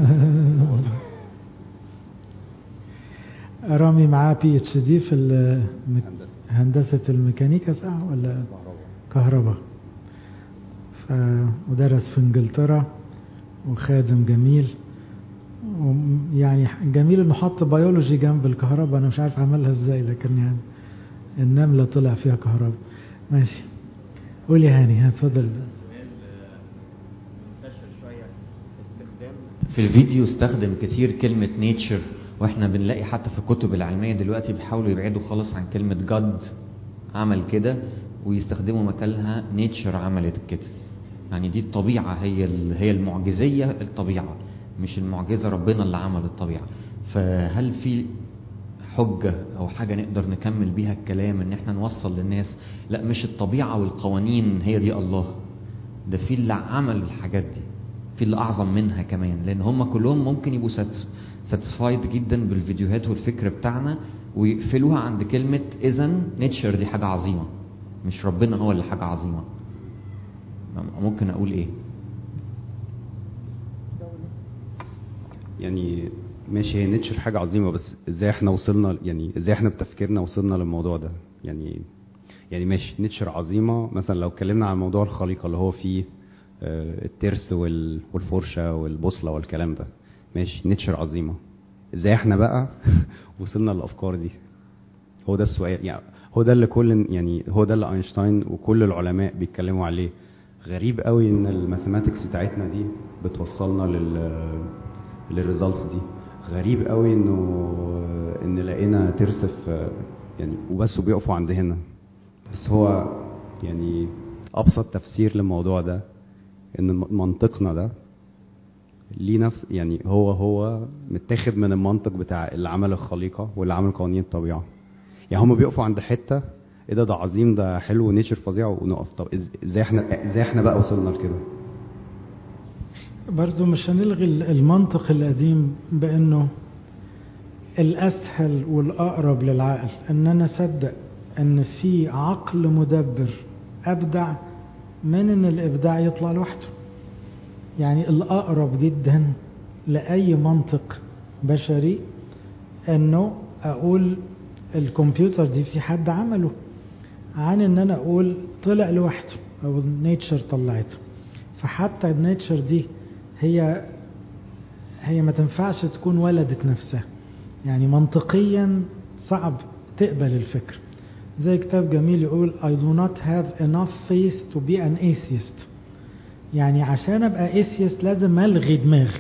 رامي معاه بي اتش دي في المك... هندسة الميكانيكا صح ولا كهرباء ف... ودرس في انجلترا وخادم جميل وم- يعني جميل انه حط بيولوجي جنب الكهرباء انا مش عارف عملها ازاي لكن يعني النملة طلع فيها كهرباء ماشي قول يا هاني هتفضل في الفيديو استخدم كتير كلمة نيتشر واحنا بنلاقي حتى في الكتب العلمية دلوقتي بيحاولوا يبعدوا خالص عن كلمة جاد عمل كده ويستخدموا مكانها نيتشر عملت كده يعني دي الطبيعة هي ال- هي المعجزية الطبيعة مش المعجزة ربنا اللي عمل الطبيعة فهل في حجة أو حاجة نقدر نكمل بيها الكلام إن إحنا نوصل للناس لا مش الطبيعة والقوانين هي دي الله ده في اللي عمل الحاجات دي في اللي أعظم منها كمان لأن هم كلهم ممكن يبقوا ساتسفايد جدا بالفيديوهات والفكر بتاعنا ويقفلوها عند كلمة إذا نيتشر دي حاجة عظيمة مش ربنا هو اللي حاجة عظيمة ممكن أقول إيه؟ يعني ماشي هي نيتشر حاجة عظيمة بس ازاي احنا وصلنا يعني ازاي احنا بتفكيرنا وصلنا للموضوع ده يعني يعني ماشي نيتشر عظيمة مثلا لو اتكلمنا عن موضوع الخليقة اللي هو فيه آه، الترس وال- والفرشة والبوصلة والكلام ده ماشي نيتشر عظيمة ازاي احنا بقى وصلنا للأفكار دي هو ده السؤال يعني هو ده اللي كل يعني هو ده اللي اينشتاين وكل العلماء بيتكلموا عليه غريب قوي ان الماثيماتكس بتاعتنا دي بتوصلنا لل للريزلتس دي غريب قوي انه ان لقينا ترس في يعني وبس وبيقفوا عند هنا بس هو يعني ابسط تفسير للموضوع ده ان منطقنا ده ليه نفس يعني هو هو متاخد من المنطق بتاع اللي عمل الخليقه واللي عمل قوانين الطبيعه يعني هم بيقفوا عند حته ايه ده ده عظيم ده حلو نيتشر فظيع ونقف طب إز- ازاي احنا ازاي احنا بقى وصلنا لكده برضو مش هنلغي المنطق القديم بأنه الأسهل والأقرب للعقل أن أنا أصدق أن في عقل مدبر أبدع من أن الإبداع يطلع لوحده يعني الأقرب جدا لأي منطق بشري أنه أقول الكمبيوتر دي في حد عمله عن أن أنا أقول طلع لوحده أو النيتشر طلعته فحتى النيتشر دي هي هي ما تنفعش تكون ولدت نفسها يعني منطقيا صعب تقبل الفكر زي كتاب جميل يقول I do not have enough faith to be an atheist يعني عشان ابقى atheist لازم الغي دماغي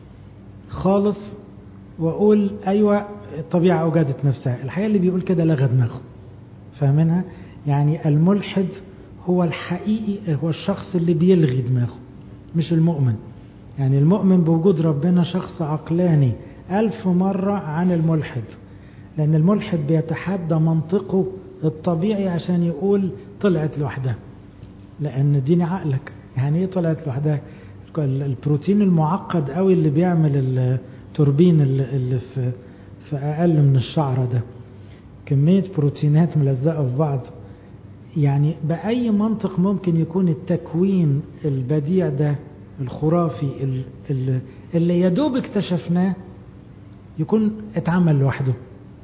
خالص واقول ايوه الطبيعه اوجدت نفسها الحقيقه اللي بيقول كده لغى دماغه فاهمينها يعني الملحد هو الحقيقي هو الشخص اللي بيلغي دماغه مش المؤمن يعني المؤمن بوجود ربنا شخص عقلاني ألف مرة عن الملحد لأن الملحد بيتحدى منطقه الطبيعي عشان يقول طلعت لوحدها لأن دين عقلك يعني ايه طلعت لوحدها البروتين المعقد قوي اللي بيعمل التوربين اللي اللي في في أقل من الشعرة ده كمية بروتينات ملزقة في بعض يعني بأي منطق ممكن يكون التكوين البديع ده الخرافي اللي, اللي يدوب اكتشفناه يكون اتعمل لوحده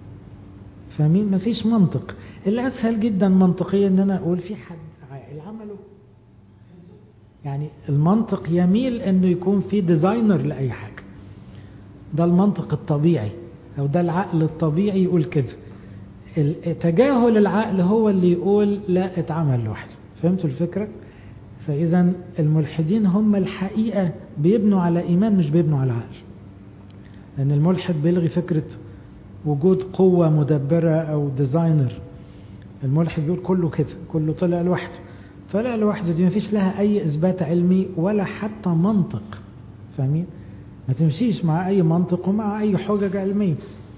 فاهمين مفيش منطق الاسهل جدا منطقيا ان انا اقول في حد عاقل عمله يعني المنطق يميل انه يكون في ديزاينر لاي حاجه ده المنطق الطبيعي او ده العقل الطبيعي يقول كده تجاهل العقل هو اللي يقول لا اتعمل لوحده فهمتوا الفكره فاذا الملحدين هم الحقيقه بيبنوا على ايمان مش بيبنوا على عقل لان الملحد بيلغي فكره وجود قوه مدبره او ديزاينر الملحد بيقول كله كده كله طلع لوحده طلع لوحده دي مفيش لها اي اثبات علمي ولا حتى منطق فاهمين ما تمشيش مع اي منطق ومع اي حجج علميه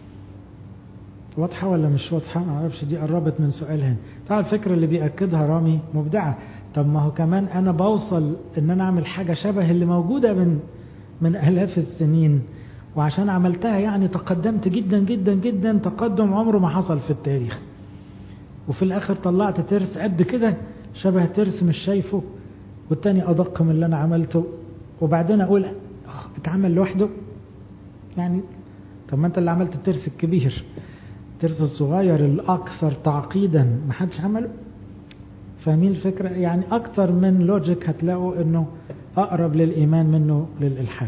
واضحه ولا مش واضحه ما اعرفش دي قربت من سؤال هنا طبعا الفكره اللي بياكدها رامي مبدعه طب ما هو كمان انا بوصل ان انا اعمل حاجه شبه اللي موجوده من من الاف السنين وعشان عملتها يعني تقدمت جدا جدا جدا تقدم عمره ما حصل في التاريخ وفي الاخر طلعت ترس قد كده شبه ترس مش شايفه والتاني ادق من اللي انا عملته وبعدين اقول اتعمل لوحده يعني طب ما انت اللي عملت الترس الكبير الترس الصغير الاكثر تعقيدا ما حدش عمله فاهمين الفكرة يعني اكثر من لوجيك هتلاقوا انه اقرب للايمان منه للالحاد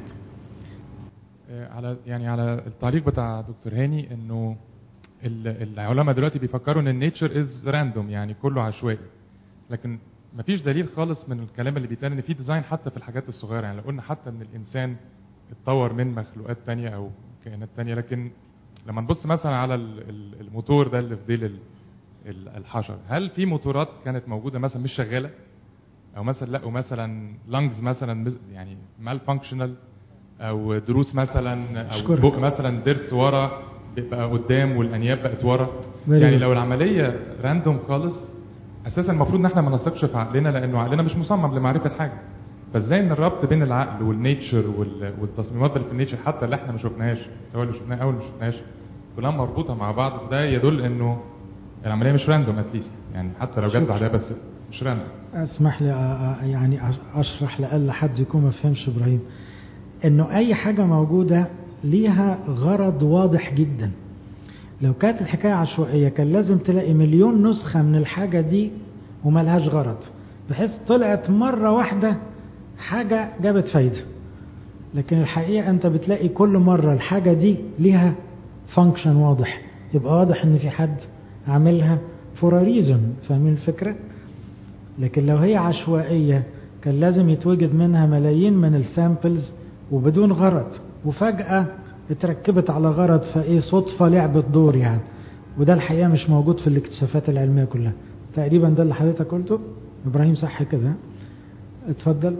على يعني على التعليق بتاع دكتور هاني انه العلماء دلوقتي بيفكروا ان النيتشر از راندوم يعني كله عشوائي لكن مفيش دليل خالص من الكلام اللي بيتقال ان في ديزاين حتى في الحاجات الصغيره يعني لو قلنا حتى ان الانسان اتطور من مخلوقات تانية او كائنات تانية لكن لما نبص مثلا على الموتور ده اللي في ديل الحشر هل في موتورات كانت موجوده مثلا مش شغاله او مثلا لقوا مثلا لانجز مثلا يعني مال فانكشنال او دروس مثلا او أشكرك. بق مثلا ضرس ورا بقى قدام والانياب بقت ورا Very يعني good. لو العمليه راندوم خالص اساسا المفروض ان احنا ما نثقش في عقلنا لانه عقلنا مش مصمم لمعرفه حاجه فازاي ان الربط بين العقل والنيتشر وال- والتصميمات اللي في النيتشر حتى اللي احنا ما شفناهاش سواء اللي شفناها او اللي ما شفناهاش كلها مربوطه مع بعض ده يدل انه العمليه مش راندوم اتليست يعني حتى لو جت شكراً. بعدها بس مش راندوم اسمح لي أ- أ- يعني أش- اشرح لأقل حد يكون ما فهمش ابراهيم انه اي حاجة موجودة ليها غرض واضح جدا لو كانت الحكاية عشوائية كان لازم تلاقي مليون نسخة من الحاجة دي وملهاش غرض بحيث طلعت مرة واحدة حاجة جابت فايدة لكن الحقيقة انت بتلاقي كل مرة الحاجة دي ليها فانكشن واضح يبقى واضح ان في حد عاملها فور ريزون فاهمين الفكرة لكن لو هي عشوائية كان لازم يتوجد منها ملايين من السامبلز وبدون غرض وفجأة اتركبت على غرض فايه صدفة لعبت دور يعني وده الحقيقة مش موجود في الاكتشافات العلمية كلها تقريبا ده اللي حضرتك قلته ابراهيم صح كده ها؟ اتفضل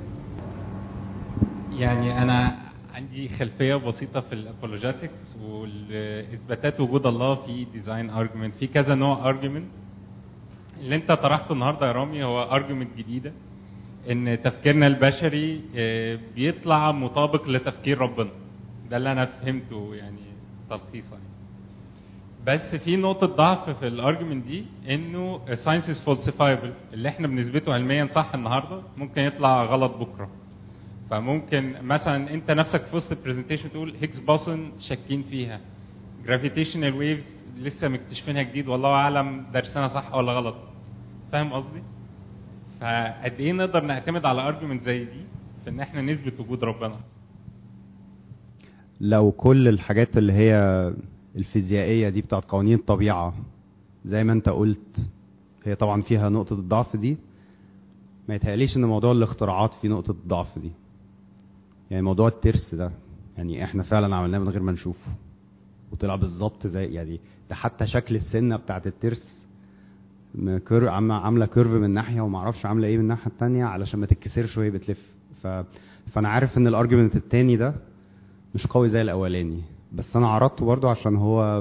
يعني انا عندي خلفيه بسيطه في الابولوجيتكس والاثباتات وجود الله في ديزاين ارجيومنت في كذا نوع ارجيومنت اللي انت طرحته النهارده يا رامي هو ارجيومنت جديده ان تفكيرنا البشري آه، بيطلع مطابق لتفكير ربنا ده اللي انا فهمته يعني تلخيصا يعني. بس في نقطة ضعف في الارجيومنت دي انه ساينس از فولسيفايبل اللي احنا بنثبته علميا صح النهارده ممكن يطلع غلط بكره فممكن مثلا انت نفسك في وسط البرزنتيشن تقول هيجز بوسون شاكين فيها جرافيتيشنال ويفز لسه مكتشفينها جديد والله اعلم درسنا صح ولا غلط فاهم قصدي؟ فقد ايه نقدر نعتمد على ارجيومنت زي دي في ان احنا نثبت وجود ربنا لو كل الحاجات اللي هي الفيزيائية دي بتاعت قوانين الطبيعة زي ما انت قلت هي طبعا فيها نقطة الضعف دي ما يتهيأليش ان موضوع الاختراعات فيه نقطة الضعف دي يعني موضوع الترس ده يعني احنا فعلا عملناه من غير ما نشوفه وطلع بالظبط زي يعني ده حتى شكل السنة بتاعت الترس م- كير- عاملة عاملة كيرف من ناحية وما اعرفش عاملة ايه من الناحية التانية علشان ما تتكسرش وهي بتلف ف... فانا عارف ان الارجيومنت التاني ده مش قوي زي الاولاني بس انا عرضته برضو عشان هو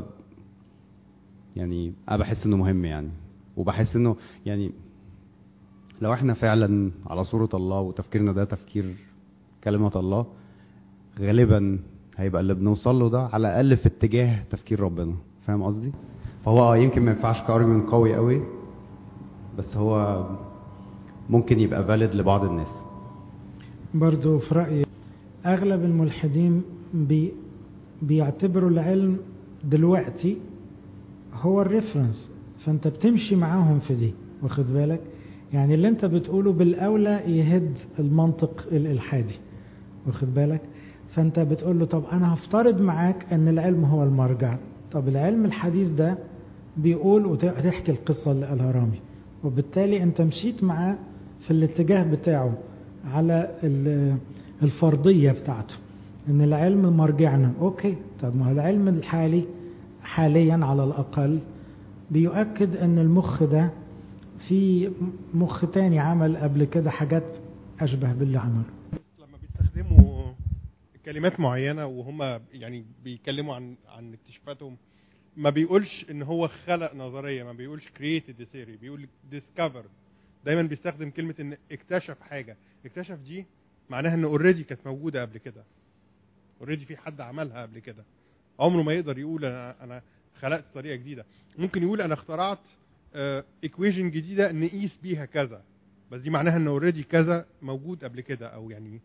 يعني انا بحس انه مهم يعني وبحس انه يعني لو احنا فعلا على صورة الله وتفكيرنا ده تفكير كلمة الله غالبا هيبقى اللي بنوصل له ده على الاقل في اتجاه تفكير ربنا فاهم قصدي فهو اه يمكن ما ينفعش كارجمنت قوي قوي بس هو ممكن يبقى فاليد لبعض الناس برضو في رأيي أغلب الملحدين بي بيعتبروا العلم دلوقتي هو الريفرنس فأنت بتمشي معاهم في دي واخد بالك يعني اللي أنت بتقوله بالأولى يهد المنطق الإلحادي واخد بالك فأنت بتقول له طب أنا هفترض معاك أن العلم هو المرجع طب العلم الحديث ده بيقول وتحكي القصة اللي قالها رامي وبالتالي أنت مشيت معاه في الاتجاه بتاعه على ال- الفرضية بتاعته ان العلم مرجعنا اوكي طب ما هو العلم الحالي حاليا على الاقل بيؤكد ان المخ ده في مخ تاني عمل قبل كده حاجات اشبه باللي عمله لما بيستخدموا كلمات معينه وهم يعني بيتكلموا عن عن اكتشافاتهم ما بيقولش ان هو خلق نظريه ما بيقولش created a theory بيقول discovered دايما بيستخدم كلمه ان اكتشف حاجه اكتشف دي معناها ان اوريدي كانت موجوده قبل كده اوريدي في حد عملها قبل كده عمره ما يقدر يقول انا انا خلقت طريقه جديده ممكن يقول انا اخترعت ايكويشن جديده نقيس بيها كذا بس دي معناها ان اوريدي كذا موجود قبل كده او يعني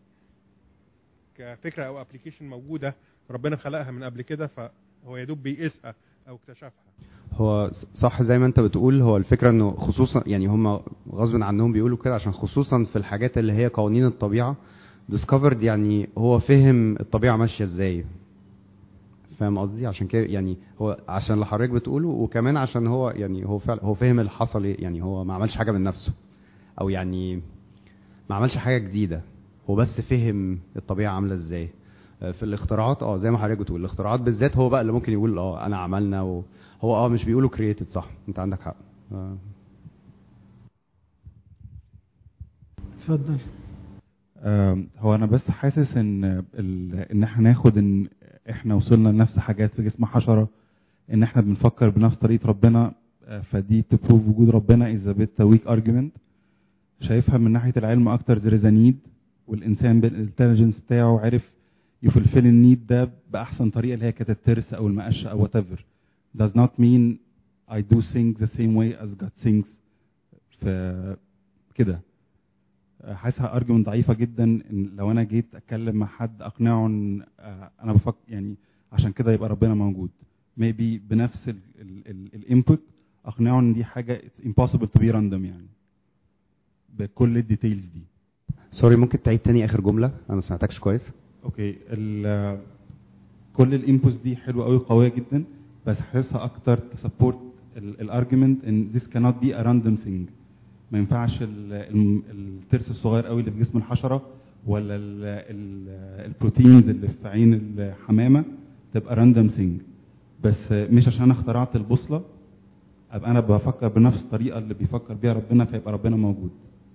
كفكره او ابلكيشن موجوده ربنا خلقها من قبل كده فهو يا دوب بيقيسها او اكتشفها هو صح زي ما انت بتقول هو الفكره انه خصوصا يعني هم غصب عنهم بيقولوا كده عشان خصوصا في الحاجات اللي هي قوانين الطبيعه discovered يعني هو فهم الطبيعه ماشيه ازاي فاهم قصدي عشان كده يعني هو عشان اللي حضرتك بتقوله وكمان عشان هو يعني هو فعلا هو فهم اللي حصل ايه يعني هو ما عملش حاجه من نفسه او يعني ما عملش حاجه جديده هو بس فهم الطبيعه عامله ازاي آه، في الاختراعات اه زي ما حضرتك بتقول الاختراعات بالذات هو بقى اللي ممكن يقول اه انا عملنا و... هو اه مش بيقولوا كرييتد صح انت عندك حق آه. اتفضل آم، هو انا بس حاسس ان ال... ان احنا ناخد ان احنا وصلنا لنفس حاجات في جسم حشره ان احنا بنفكر بنفس طريقه ربنا آه، فدي تبروف وجود ربنا از بيت ويك ارجيومنت شايفها من ناحيه العلم اكتر there is a need والانسان بالانتليجنس بتاعه عرف يفلفل النيد ده باحسن طريقه اللي هي كانت الترس او المقشه او وات ايفر does not mean I do things the same way as God thinks في كده حاسسها ارجيومنت ضعيفه جدا ان لو انا جيت اتكلم مع حد اقنعه ان آه، انا بفكر يعني عشان كده يبقى ربنا موجود maybe بنفس الانبوت اقنعه ان دي حاجه it's impossible to be random يعني بكل الديتيلز دي سوري ممكن تعيد تاني اخر جمله انا ما سمعتكش كويس اوكي ال كل الانبوتس دي حلوه قوي قويه جدا بس حاسسها اكتر تسبورت الارجيومنت ان this cannot be a random thing ما ينفعش ال- ال- الترس الصغير قوي اللي في جسم الحشره ولا ال- ال- البروتينز اللي في عين الحمامه تبقى راندوم ثينج بس مش عشان انا اخترعت البوصله ابقى انا بفكر بنفس الطريقه اللي بيفكر بيها ربنا فيبقى ربنا موجود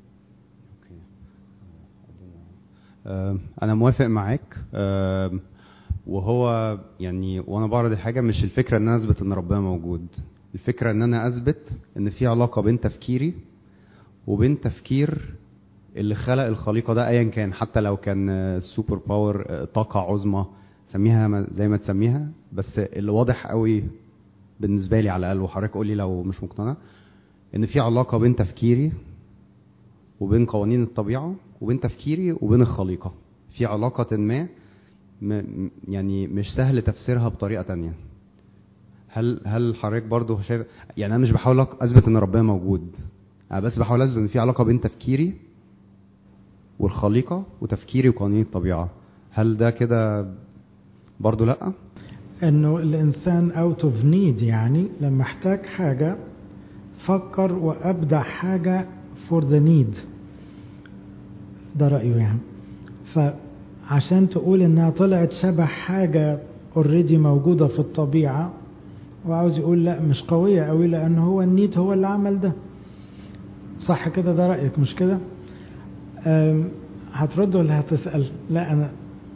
آه، انا موافق معاك آه، وهو يعني وانا بعرض الحاجه مش الفكره ان انا اثبت ان ربنا موجود الفكره ان انا اثبت ان في علاقه بين تفكيري وبين تفكير اللي خلق الخليقه ده ايا كان حتى لو كان سوبر باور طاقه عظمى سميها ما- زي ما تسميها بس اللي واضح قوي بالنسبه لي على الاقل وحضرتك قول لي لو مش مقتنع ان في علاقه بين تفكيري وبين قوانين الطبيعه وبين تفكيري وبين الخليقه في علاقه ما م- م- يعني مش سهل تفسيرها بطريقه تانية هل هل حضرتك برضو شايف يعني انا مش بحاول أك- اثبت ان ربنا موجود انا بس بحاول اثبت ان في علاقه بين تفكيري والخليقه وتفكيري وقوانين الطبيعه هل ده كده برضو لا انه الانسان اوت اوف نيد يعني لما احتاج حاجه فكر وابدع حاجة for the need ده رأيه يعني فعشان تقول انها طلعت شبه حاجة اوريدي موجودة في الطبيعة وعاوز يقول لا مش قوية قوي لان هو النيت هو اللي عمل ده صح كده ده رأيك مش كده أم، هترد ولا هتسأل لا انا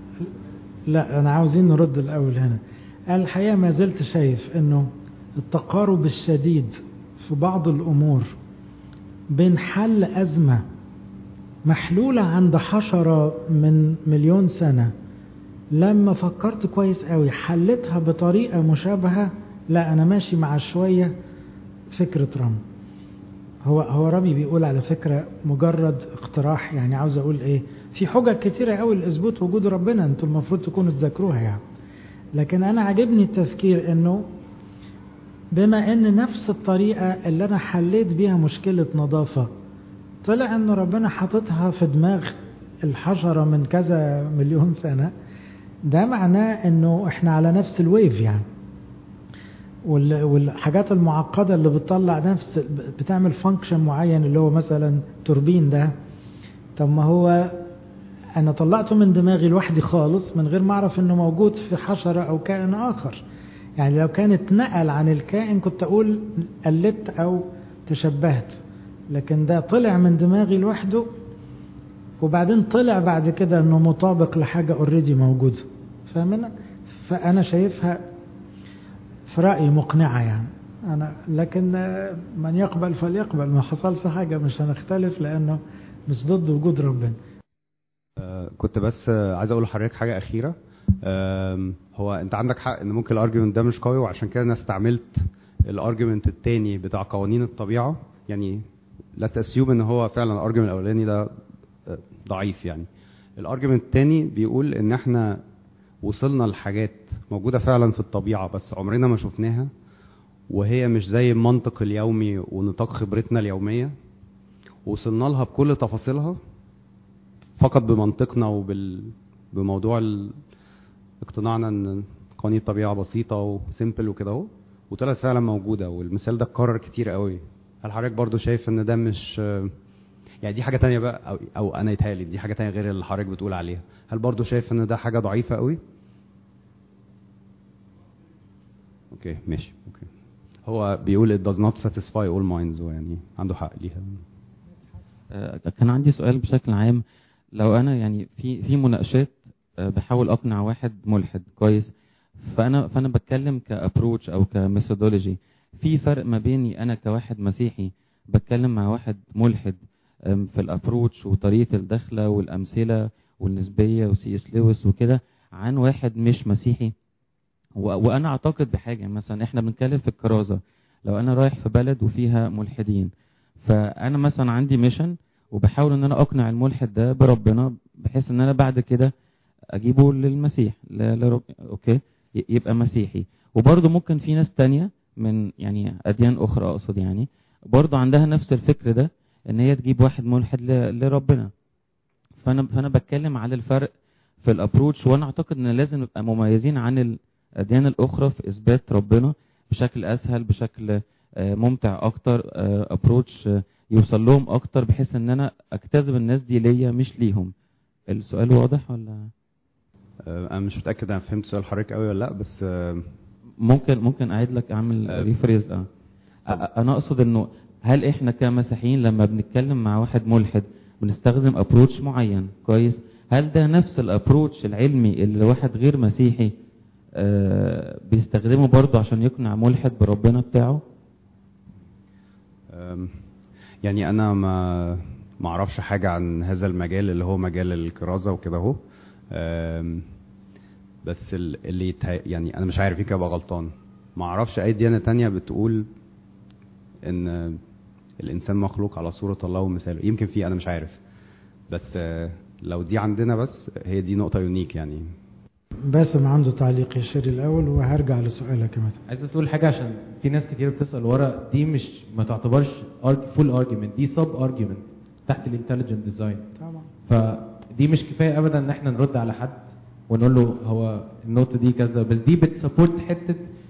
لا انا عاوزين نرد الاول هنا الحقيقة ما زلت شايف انه التقارب الشديد في بعض الامور بين حل ازمة محلولة عند حشرة من مليون سنة لما فكرت كويس قوي حلتها بطريقة مشابهة لا انا ماشي مع شوية فكرة رامي هو هو رامي بيقول على فكرة مجرد اقتراح يعني عاوز اقول ايه في حجج كتيرة قوي لاثبات وجود ربنا انتوا المفروض تكونوا تذاكروها يعني لكن انا عجبني التفكير انه بما ان نفس الطريقة اللي انا حليت بيها مشكلة نظافة طلع ان ربنا حاططها في دماغ الحشرة من كذا مليون سنة ده معناه انه احنا على نفس الويف يعني وال- والحاجات المعقدة اللي بتطلع نفس بتعمل فانكشن معين اللي هو مثلا توربين ده طب ما هو انا طلعته من دماغي لوحدي خالص من غير ما اعرف انه موجود في حشرة او كائن اخر يعني لو كان اتنقل عن الكائن كنت اقول قلدت او تشبهت لكن ده طلع من دماغي لوحده وبعدين طلع بعد كده انه مطابق لحاجة اوريدي موجودة فاهمنا فانا شايفها في رأيي مقنعة يعني أنا لكن آه، من يقبل فليقبل ما حصلش حاجة مش هنختلف لأنه مش ضد وجود ربنا آه، كنت بس آه، عايز اقول لحضرتك حاجه اخيره آم، هو انت عندك حق ان ممكن الارجيومنت ده مش قوي وعشان كده انا استعملت الارجيومنت التاني بتاع قوانين الطبيعه يعني لا تاسيوم ان هو فعلا الارجيومنت الاولاني ده آه، ضعيف يعني الارجيومنت التاني بيقول ان احنا وصلنا لحاجات موجوده فعلا في الطبيعه بس عمرنا ما شفناها وهي مش زي المنطق اليومي ونطاق خبرتنا اليوميه وصلنا لها بكل تفاصيلها فقط بمنطقنا وبال بموضوع ال... اقتناعنا ان قوانين الطبيعه بسيطه وسيمبل وكده اهو وطلعت فعلا موجوده والمثال ده اتكرر كتير قوي هل حضرتك برضو شايف ان ده مش يعني دي حاجه تانية بقى او, أو انا يتهيألي دي حاجه تانية غير اللي حضرتك بتقول عليها هل برضو شايف ان ده حاجه ضعيفه قوي اوكي ماشي اوكي هو بيقول it does not satisfy all minds ويعني عنده حق ليها آه، كان عندي سؤال بشكل عام لو انا يعني في في مناقشات آه، بحاول اقنع واحد ملحد كويس فانا فانا بتكلم كابروتش او كميثودولوجي في فرق ما بيني انا كواحد مسيحي بتكلم مع واحد ملحد آم، في الابروتش وطريقه الدخله والامثله والنسبيه وسي اس لويس وكده عن واحد مش مسيحي و- وانا اعتقد بحاجه مثلا احنا بنتكلم في الكرازه لو انا رايح في بلد وفيها ملحدين فانا مثلا عندي ميشن وبحاول ان انا اقنع الملحد ده بربنا بحيث ان انا بعد كده اجيبه للمسيح ل- لرب... اوكي ي- يبقى مسيحي وبرضه ممكن في ناس تانية من يعني اديان اخرى اقصد يعني برضه عندها نفس الفكر ده ان هي تجيب واحد ملحد ل... لربنا فانا فانا بتكلم على الفرق في الابروتش وانا اعتقد ان لازم نبقى مميزين عن الاديان الاخرى في اثبات ربنا بشكل اسهل بشكل آه، ممتع اكتر ابروتش يوصل لهم اكتر بحيث ان انا اجتذب الناس دي ليا مش ليهم السؤال واضح ولا آه، انا مش متاكد انا فهمت سؤال حضرتك قوي ولا لا بس آه، ممكن ممكن اعيد لك اعمل آه، ريفريز اه أ- انا اقصد انه هل احنا كمسيحيين لما بنتكلم مع واحد ملحد بنستخدم ابروتش معين كويس هل ده نفس الابروتش العلمي اللي واحد غير مسيحي آه بيستخدمه برضه عشان يقنع ملحد بربنا بتاعه أم، يعني انا ما ما اعرفش حاجه عن هذا المجال اللي هو مجال الكرازه وكده اهو أم، بس ال- اللي يتهي... يعني انا مش عارف يمكن ابقى غلطان ما اعرفش اي ديانه تانية بتقول ان الانسان مخلوق على صوره الله ومثاله يمكن في انا مش عارف بس آه، لو دي عندنا بس هي دي نقطه يونيك يعني باسم عنده تعليق يشير الأول وهرجع لسؤالك كمان عايز اسال حاجه عشان في ناس كتير بتسال ورا دي مش ما تعتبرش فول ارجيومنت دي سب ارجيومنت تحت الانتليجنت ديزاين طبعا فدي مش كفايه ابدا ان احنا نرد على حد ونقول له هو النقطه دي كذا بس دي بتسبورت حته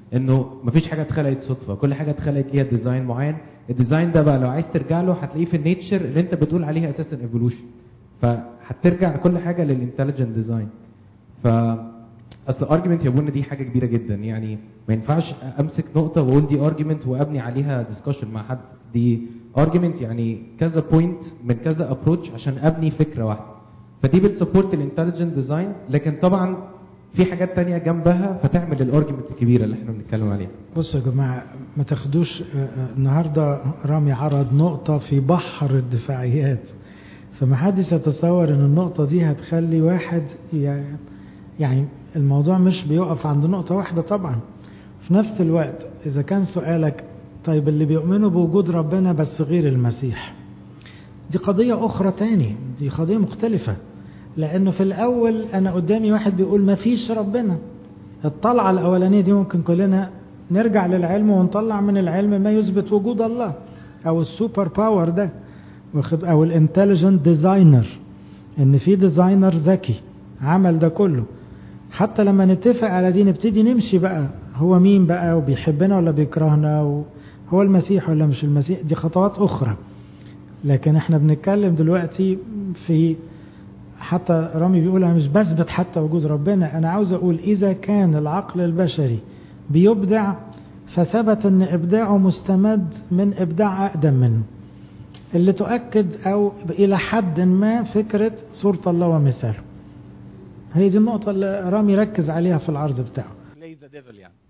انه مفيش حاجه اتخلقت صدفه كل حاجه اتخلقت ليها ديزاين معين الديزاين ده بقى لو عايز ترجع له هتلاقيه في النيتشر اللي انت بتقول عليها اساسا ايفولوشن فهترجع كل حاجه للانتليجنت ديزاين ف اصل ارجيومنت يا بونا دي حاجه كبيره جدا يعني ما ينفعش امسك نقطه واقول دي ارجيومنت وابني عليها ديسكشن مع حد دي ارجيومنت يعني كذا بوينت من كذا ابروتش عشان ابني فكره واحده فدي بتسبورت الانتليجنت ديزاين لكن طبعا في حاجات تانية جنبها فتعمل الارجيومنت الكبيره اللي احنا بنتكلم عليها بصوا يا جماعة ما تاخدوش آه، آه، النهاردة رامي عرض نقطة في بحر الدفاعيات فما حدش يتصور ان النقطة دي هتخلي واحد ي- يعني الموضوع مش بيقف عند نقطة واحدة طبعا في نفس الوقت اذا كان سؤالك طيب اللي بيؤمنوا بوجود ربنا بس غير المسيح دي قضية أخرى تاني دي قضية مختلفة لأنه في الأول أنا قدامي واحد بيقول ما فيش ربنا الطلعة الأولانية دي ممكن كلنا نرجع للعلم ونطلع من العلم ما يثبت وجود الله أو السوبر باور ده واخد- أو الانتليجنت ديزاينر إن في ديزاينر ذكي عمل ده كله حتى لما نتفق على دي نبتدي نمشي بقى هو مين بقى وبيحبنا ولا بيكرهنا وهو المسيح ولا مش المسيح دي خطوات أخرى لكن احنا بنتكلم دلوقتي في حتى رامي بيقول انا مش بثبت حتى وجود ربنا انا عاوز اقول اذا كان العقل البشري بيبدع فثبت ان ابداعه مستمد من ابداع اقدم منه اللي تؤكد او الى حد ما فكره صوره الله ومثاله هي دي النقطه اللي رامي ركز عليها في العرض بتاعه بلاي ذا ديفل يعني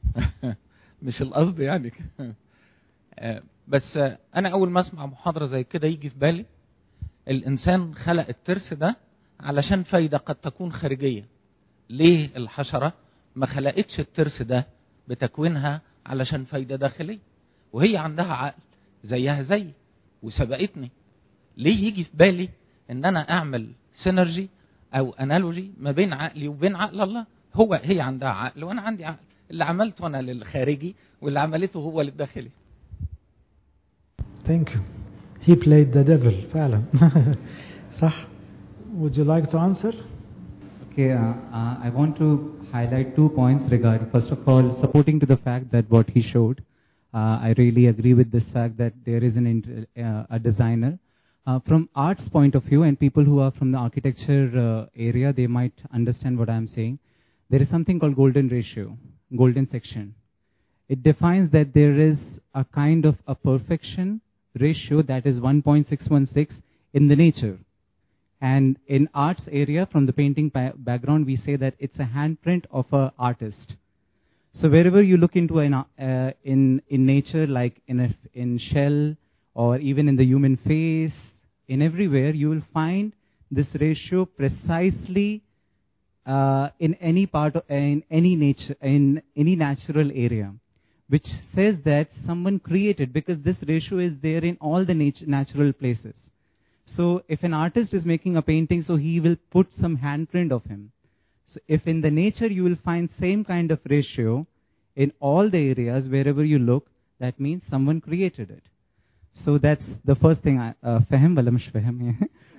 مش القصد يعني آه، بس آه، انا اول ما اسمع محاضره زي كده يجي في بالي الانسان خلق الترس ده علشان فايده قد تكون خارجيه ليه الحشره ما خلقتش الترس ده بتكوينها علشان فايده داخليه وهي عندها عقل زيها زي وسبقتني ليه يجي في بالي ان انا اعمل سينرجي او انالوجي ما بين عقلي وبين عقل الله هو هي عندها عقل وانا عندي عقل اللي عملته انا للخارجي واللي عملته هو للداخلي Thank you. He played the devil فعلا صح Would you like to answer? Okay, uh, uh, I want to highlight two points regarding, first of all, supporting to the fact that what he showed. Uh, I really agree with this fact that there is an int- uh, a designer. Uh, from art's point of view, and people who are from the architecture uh, area, they might understand what I'm saying. There is something called golden ratio, golden section. It defines that there is a kind of a perfection ratio that is 1.616 in the nature. And in arts area, from the painting pa- background, we say that it's a handprint of an artist. So wherever you look into an, uh, in in nature, like in a in shell or even in the human face, in everywhere, you will find this ratio precisely uh, in any part of, in any nature in any natural area, which says that someone created because this ratio is there in all the nat- natural places. So if an artist is making a painting, so he will put some handprint of him. So if in the nature you will find same kind of ratio in all the areas wherever you look, that means someone created it. So that's the first thing I uh, فهم ولا مش فهم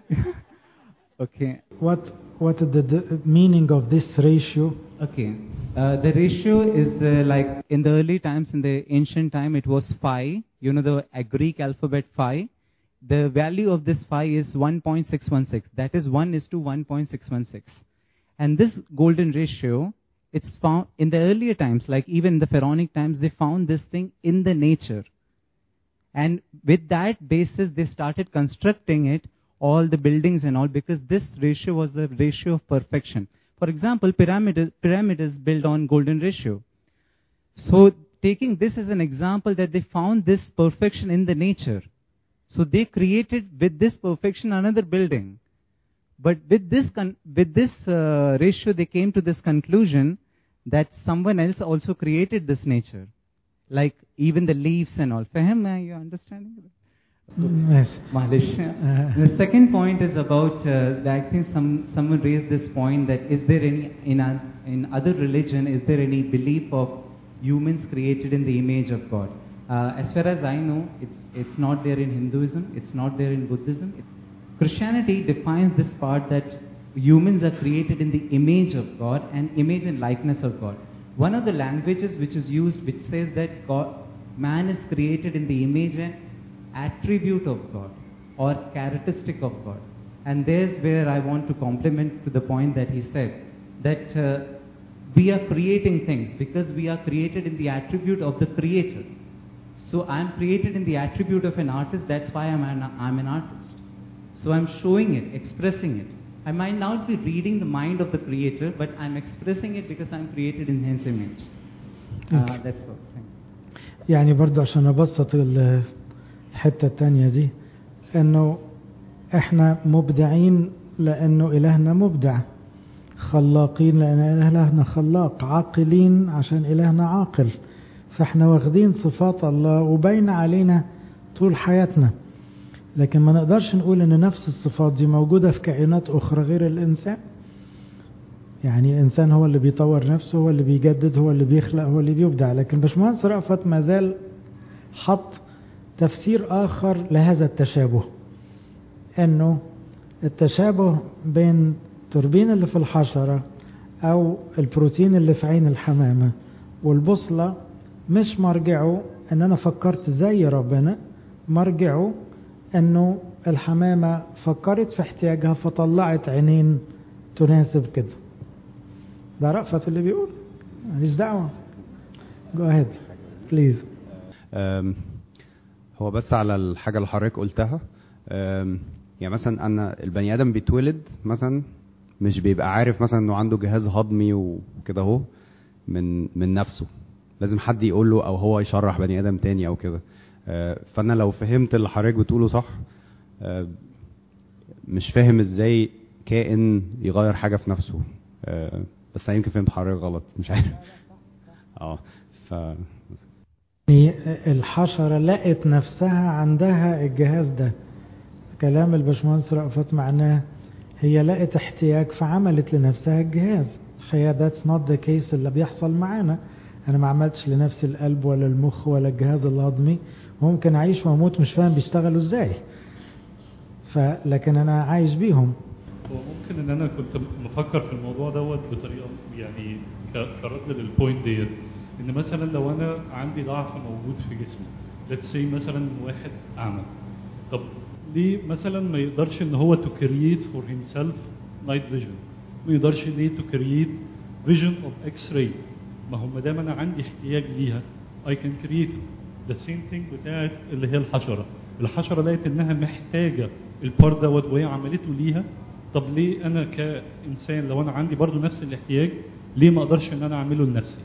Okay. What what is the, the meaning of this ratio? Okay. Uh, the ratio is uh, like in the early times, in the ancient time, it was phi. You know the uh, Greek alphabet phi. The value of this phi is 1.616. That is 1 is to 1.616. And this golden ratio, it's found in the earlier times, like even in the pharaonic times, they found this thing in the nature. And with that basis, they started constructing it, all the buildings and all, because this ratio was the ratio of perfection. For example, pyramid is, pyramid is built on golden ratio. So taking this as an example that they found this perfection in the nature. So they created with this perfection another building. But with this, con- with this uh, ratio, they came to this conclusion that someone else also created this nature. Like even the leaves and all. Fahim, are you understanding? Yes. Mahalish. Uh, the second point is about, uh, I think some, someone raised this point that is there any, in, a, in other religion, is there any belief of humans created in the image of God? Uh, as far as I know, it's, it's not there in Hinduism, it's not there in Buddhism. It, Christianity defines this part that humans are created in the image of God and image and likeness of God. one of the languages which is used which says that God, man is created in the image and attribute of God or characteristic of God. And there's where I want to compliment to the point that he said that uh, we are creating things because we are created in the attribute of the creator. So I'm created in the attribute of an artist, that's why I'm an, I'm an artist. So I'm showing it, expressing it. I might not be reading the mind of the creator, but I'm expressing it because I'm created in his image. Uh, Okay. that's all. Thank you. يعني برضه عشان ابسط ال- الحته التانية دي انه احنا مبدعين لانه الهنا مبدع خلاقين لان الهنا خلاق عاقلين عشان الهنا عاقل فاحنا واخدين صفات الله وباين علينا طول حياتنا لكن ما نقدرش نقول ان نفس الصفات دي موجوده في كائنات اخرى غير الانسان يعني الانسان هو اللي بيطور نفسه هو اللي بيجدد هو اللي بيخلق هو اللي بيبدع لكن باشمهندس رأفت ما زال حط تفسير اخر لهذا التشابه انه التشابه بين التوربين اللي في الحشرة او البروتين اللي في عين الحمامة والبوصلة مش مرجعه ان انا فكرت زي ربنا مرجعه انه الحمامة فكرت في احتياجها فطلعت عينين تناسب كده ده رأفت اللي بيقول ماليش دعوة go ahead please أم، هو بس على الحاجة اللي حضرتك قلتها أم، يعني مثلا أنا البني آدم بيتولد مثلا مش بيبقى عارف مثلا إنه عنده جهاز هضمي وكده أهو من من نفسه لازم حد يقول له أو هو يشرح بني آدم تاني أو كده أه، فأنا لو فهمت اللي حضرتك بتقوله صح أه، مش فاهم إزاي كائن يغير حاجة في نفسه أه، بس أنا يمكن فهمت حضرتك غلط مش عارف اه ف يعني الحشرة لقت نفسها عندها الجهاز ده كلام الباشمهندس رأفت معناه هي لقت احتياج فعملت لنفسها الجهاز الحقيقة that's not the case اللي بيحصل معانا أنا ما عملتش لنفسي القلب ولا المخ ولا الجهاز الهضمي ممكن أعيش وأموت مش فاهم بيشتغلوا إزاي فلكن أنا عايش بيهم هو ممكن ان انا كنت مفكر في الموضوع دوت بطريقه يعني ك- كرد للبوينت ديت ان مثلا لو انا عندي ضعف موجود في جسمي let's say مثلا واحد اعمى طب ليه مثلا ما يقدرش ان هو to create for himself night vision ما يقدرش ليه to create vision of x-ray ما هو ما دام انا عندي احتياج ليها I can create it. the same thing بتاعت اللي هي الحشره الحشره لقت انها محتاجه البار دوت وهي عملته ليها طب ليه انا كانسان لو انا عندي برضو نفس الاحتياج ليه ما اقدرش ان انا اعمله لنفسي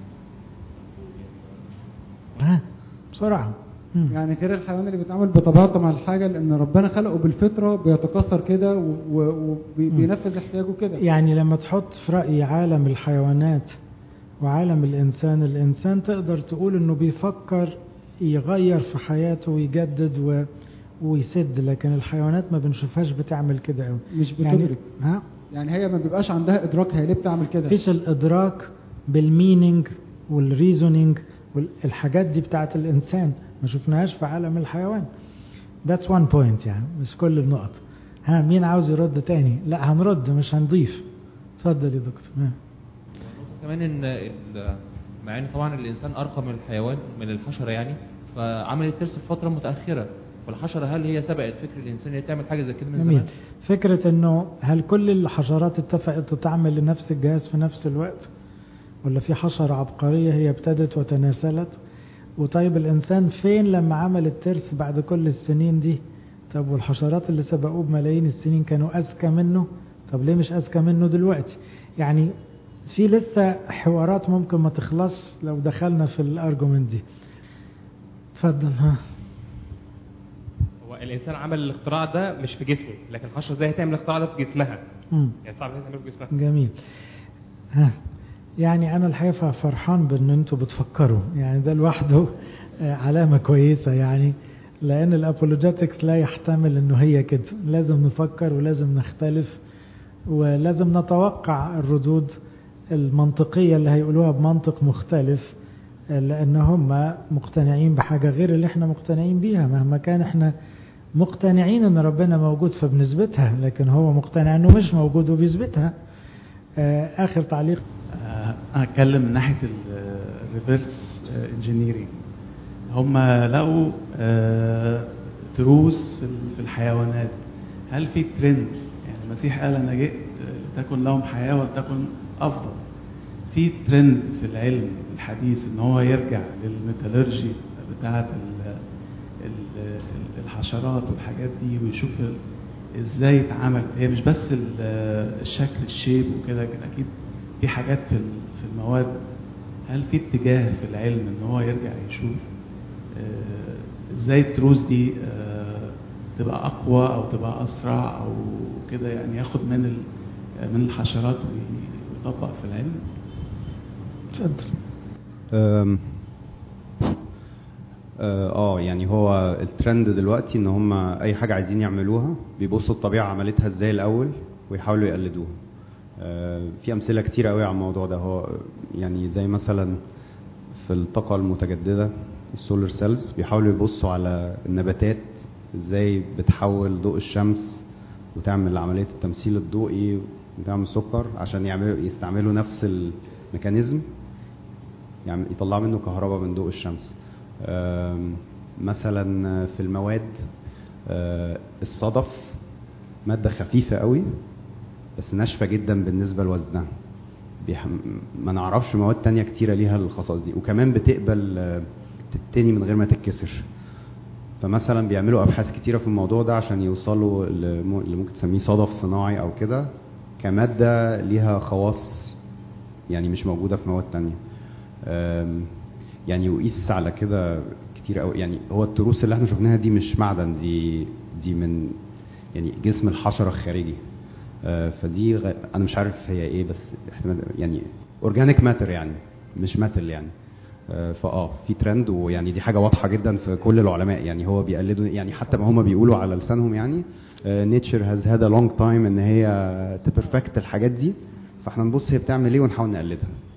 ها بسرعة يعني غير الحيوان اللي بيتعامل بطبيعته مع الحاجه لان ربنا خلقه بالفطره بيتكاثر كده وبينفذ احتياجه كده يعني لما تحط في رأي عالم الحيوانات وعالم الإنسان الإنسان تقدر تقول إنه بيفكر يغير في حياته ويجدد و... ويسد لكن الحيوانات ما بنشوفهاش بتعمل كده قوي مش يعني بتدرك ها يعني هي ما بيبقاش عندها ادراك هي ليه بتعمل كده مفيش الإدراك بالمينينج والريزونينج والحاجات دي بتاعت الإنسان ما شفناهاش في عالم الحيوان that's one point يعني مش كل النقط ها مين عاوز يرد تاني لا هنرد مش هنضيف اتفضل يا دكتور ها. كمان ان ال- مع ان طبعا الانسان ارقى من الحيوان من الحشره يعني فعملت ترس فتره متاخره والحشره هل هي سبقت فكر الانسان هي تعمل حاجه زي كده من جميل زمان؟ فكرة انه هل كل الحشرات اتفقت تعمل لنفس الجهاز في نفس الوقت ولا في حشرة عبقرية هي ابتدت وتناسلت وطيب الانسان فين لما عمل الترس بعد كل السنين دي طب والحشرات اللي سبقوه بملايين السنين كانوا اذكى منه طب ليه مش اذكى منه دلوقتي يعني في لسه حوارات ممكن ما تخلص لو دخلنا في الارجومنت دي اتفضل ها هو الانسان عمل الاختراع ده مش في جسمه لكن الحشره ازاي هتعمل الاختراع ده في جسمها مم. يعني صعب إن هي تعمله في جسمها جميل ها يعني انا الحقيقه فرحان بان انتوا بتفكروا يعني ده لوحده آه، علامه كويسه يعني لان الابولوجيتكس لا يحتمل انه هي كده لازم نفكر ولازم نختلف ولازم نتوقع الردود المنطقيه اللي هيقولوها بمنطق مختلف آه، لان هم مقتنعين بحاجه غير اللي احنا مقتنعين بيها مهما كان احنا مقتنعين ان ربنا موجود فبنثبتها لكن هو مقتنع انه مش موجود وبيثبتها آه، اخر تعليق آه، هتكلم من ناحيه ال- ريفرس انجينيرنج هم لقوا تروس في الحيوانات هل في ترند يعني المسيح قال انا جئت لتكن لهم حياه ولتكن افضل في ترند في العلم الحديث ان هو يرجع للميتالورجي بتاعه الحشرات والحاجات دي ويشوف ازاي اتعمل هي مش بس الشكل الشيب وكده لكن اكيد في حاجات في في المواد هل في اتجاه في العلم ان هو يرجع يشوف ازاي التروس دي تبقى اقوى او تبقى اسرع او كده يعني ياخد من من الحشرات ويطبق في العلم اتفضل اه يعني هو الترند دلوقتي ان هم اي حاجه عايزين يعملوها بيبصوا الطبيعه عملتها ازاي الاول ويحاولوا يقلدوها آه في امثله كتير قوي على الموضوع ده هو يعني زي مثلا في الطاقه المتجدده السولار سيلز بيحاولوا يبصوا على النباتات ازاي بتحول ضوء الشمس وتعمل عمليه التمثيل الضوئي وتعمل سكر عشان يعملوا يستعملوا نفس الميكانيزم يعني يطلعوا منه كهرباء من ضوء الشمس مثلا في المواد الصدف مادة خفيفة قوي بس ناشفة جدا بالنسبة لوزنها ما نعرفش مواد تانية كتيرة ليها الخصائص دي وكمان بتقبل تتني من غير ما تتكسر فمثلا بيعملوا ابحاث كتيرة في الموضوع ده عشان يوصلوا اللي ممكن تسميه صدف صناعي او كده كمادة ليها خواص يعني مش موجودة في مواد تانية يعني وقيس على كده كتير قوي يعني هو التروس اللي احنا شفناها دي مش معدن دي دي من يعني جسم الحشره الخارجي آه فدي غ... انا مش عارف هي ايه بس احتمال يعني اورجانيك ماتر يعني مش ماتل يعني آه فاه في ترند ويعني دي حاجه واضحه جدا في كل العلماء يعني هو بيقلدوا يعني حتى ما هم بيقولوا على لسانهم يعني نيتشر هاز هاد ا لونج تايم ان هي تبرفكت الحاجات دي فاحنا نبص هي بتعمل ايه ونحاول نقلدها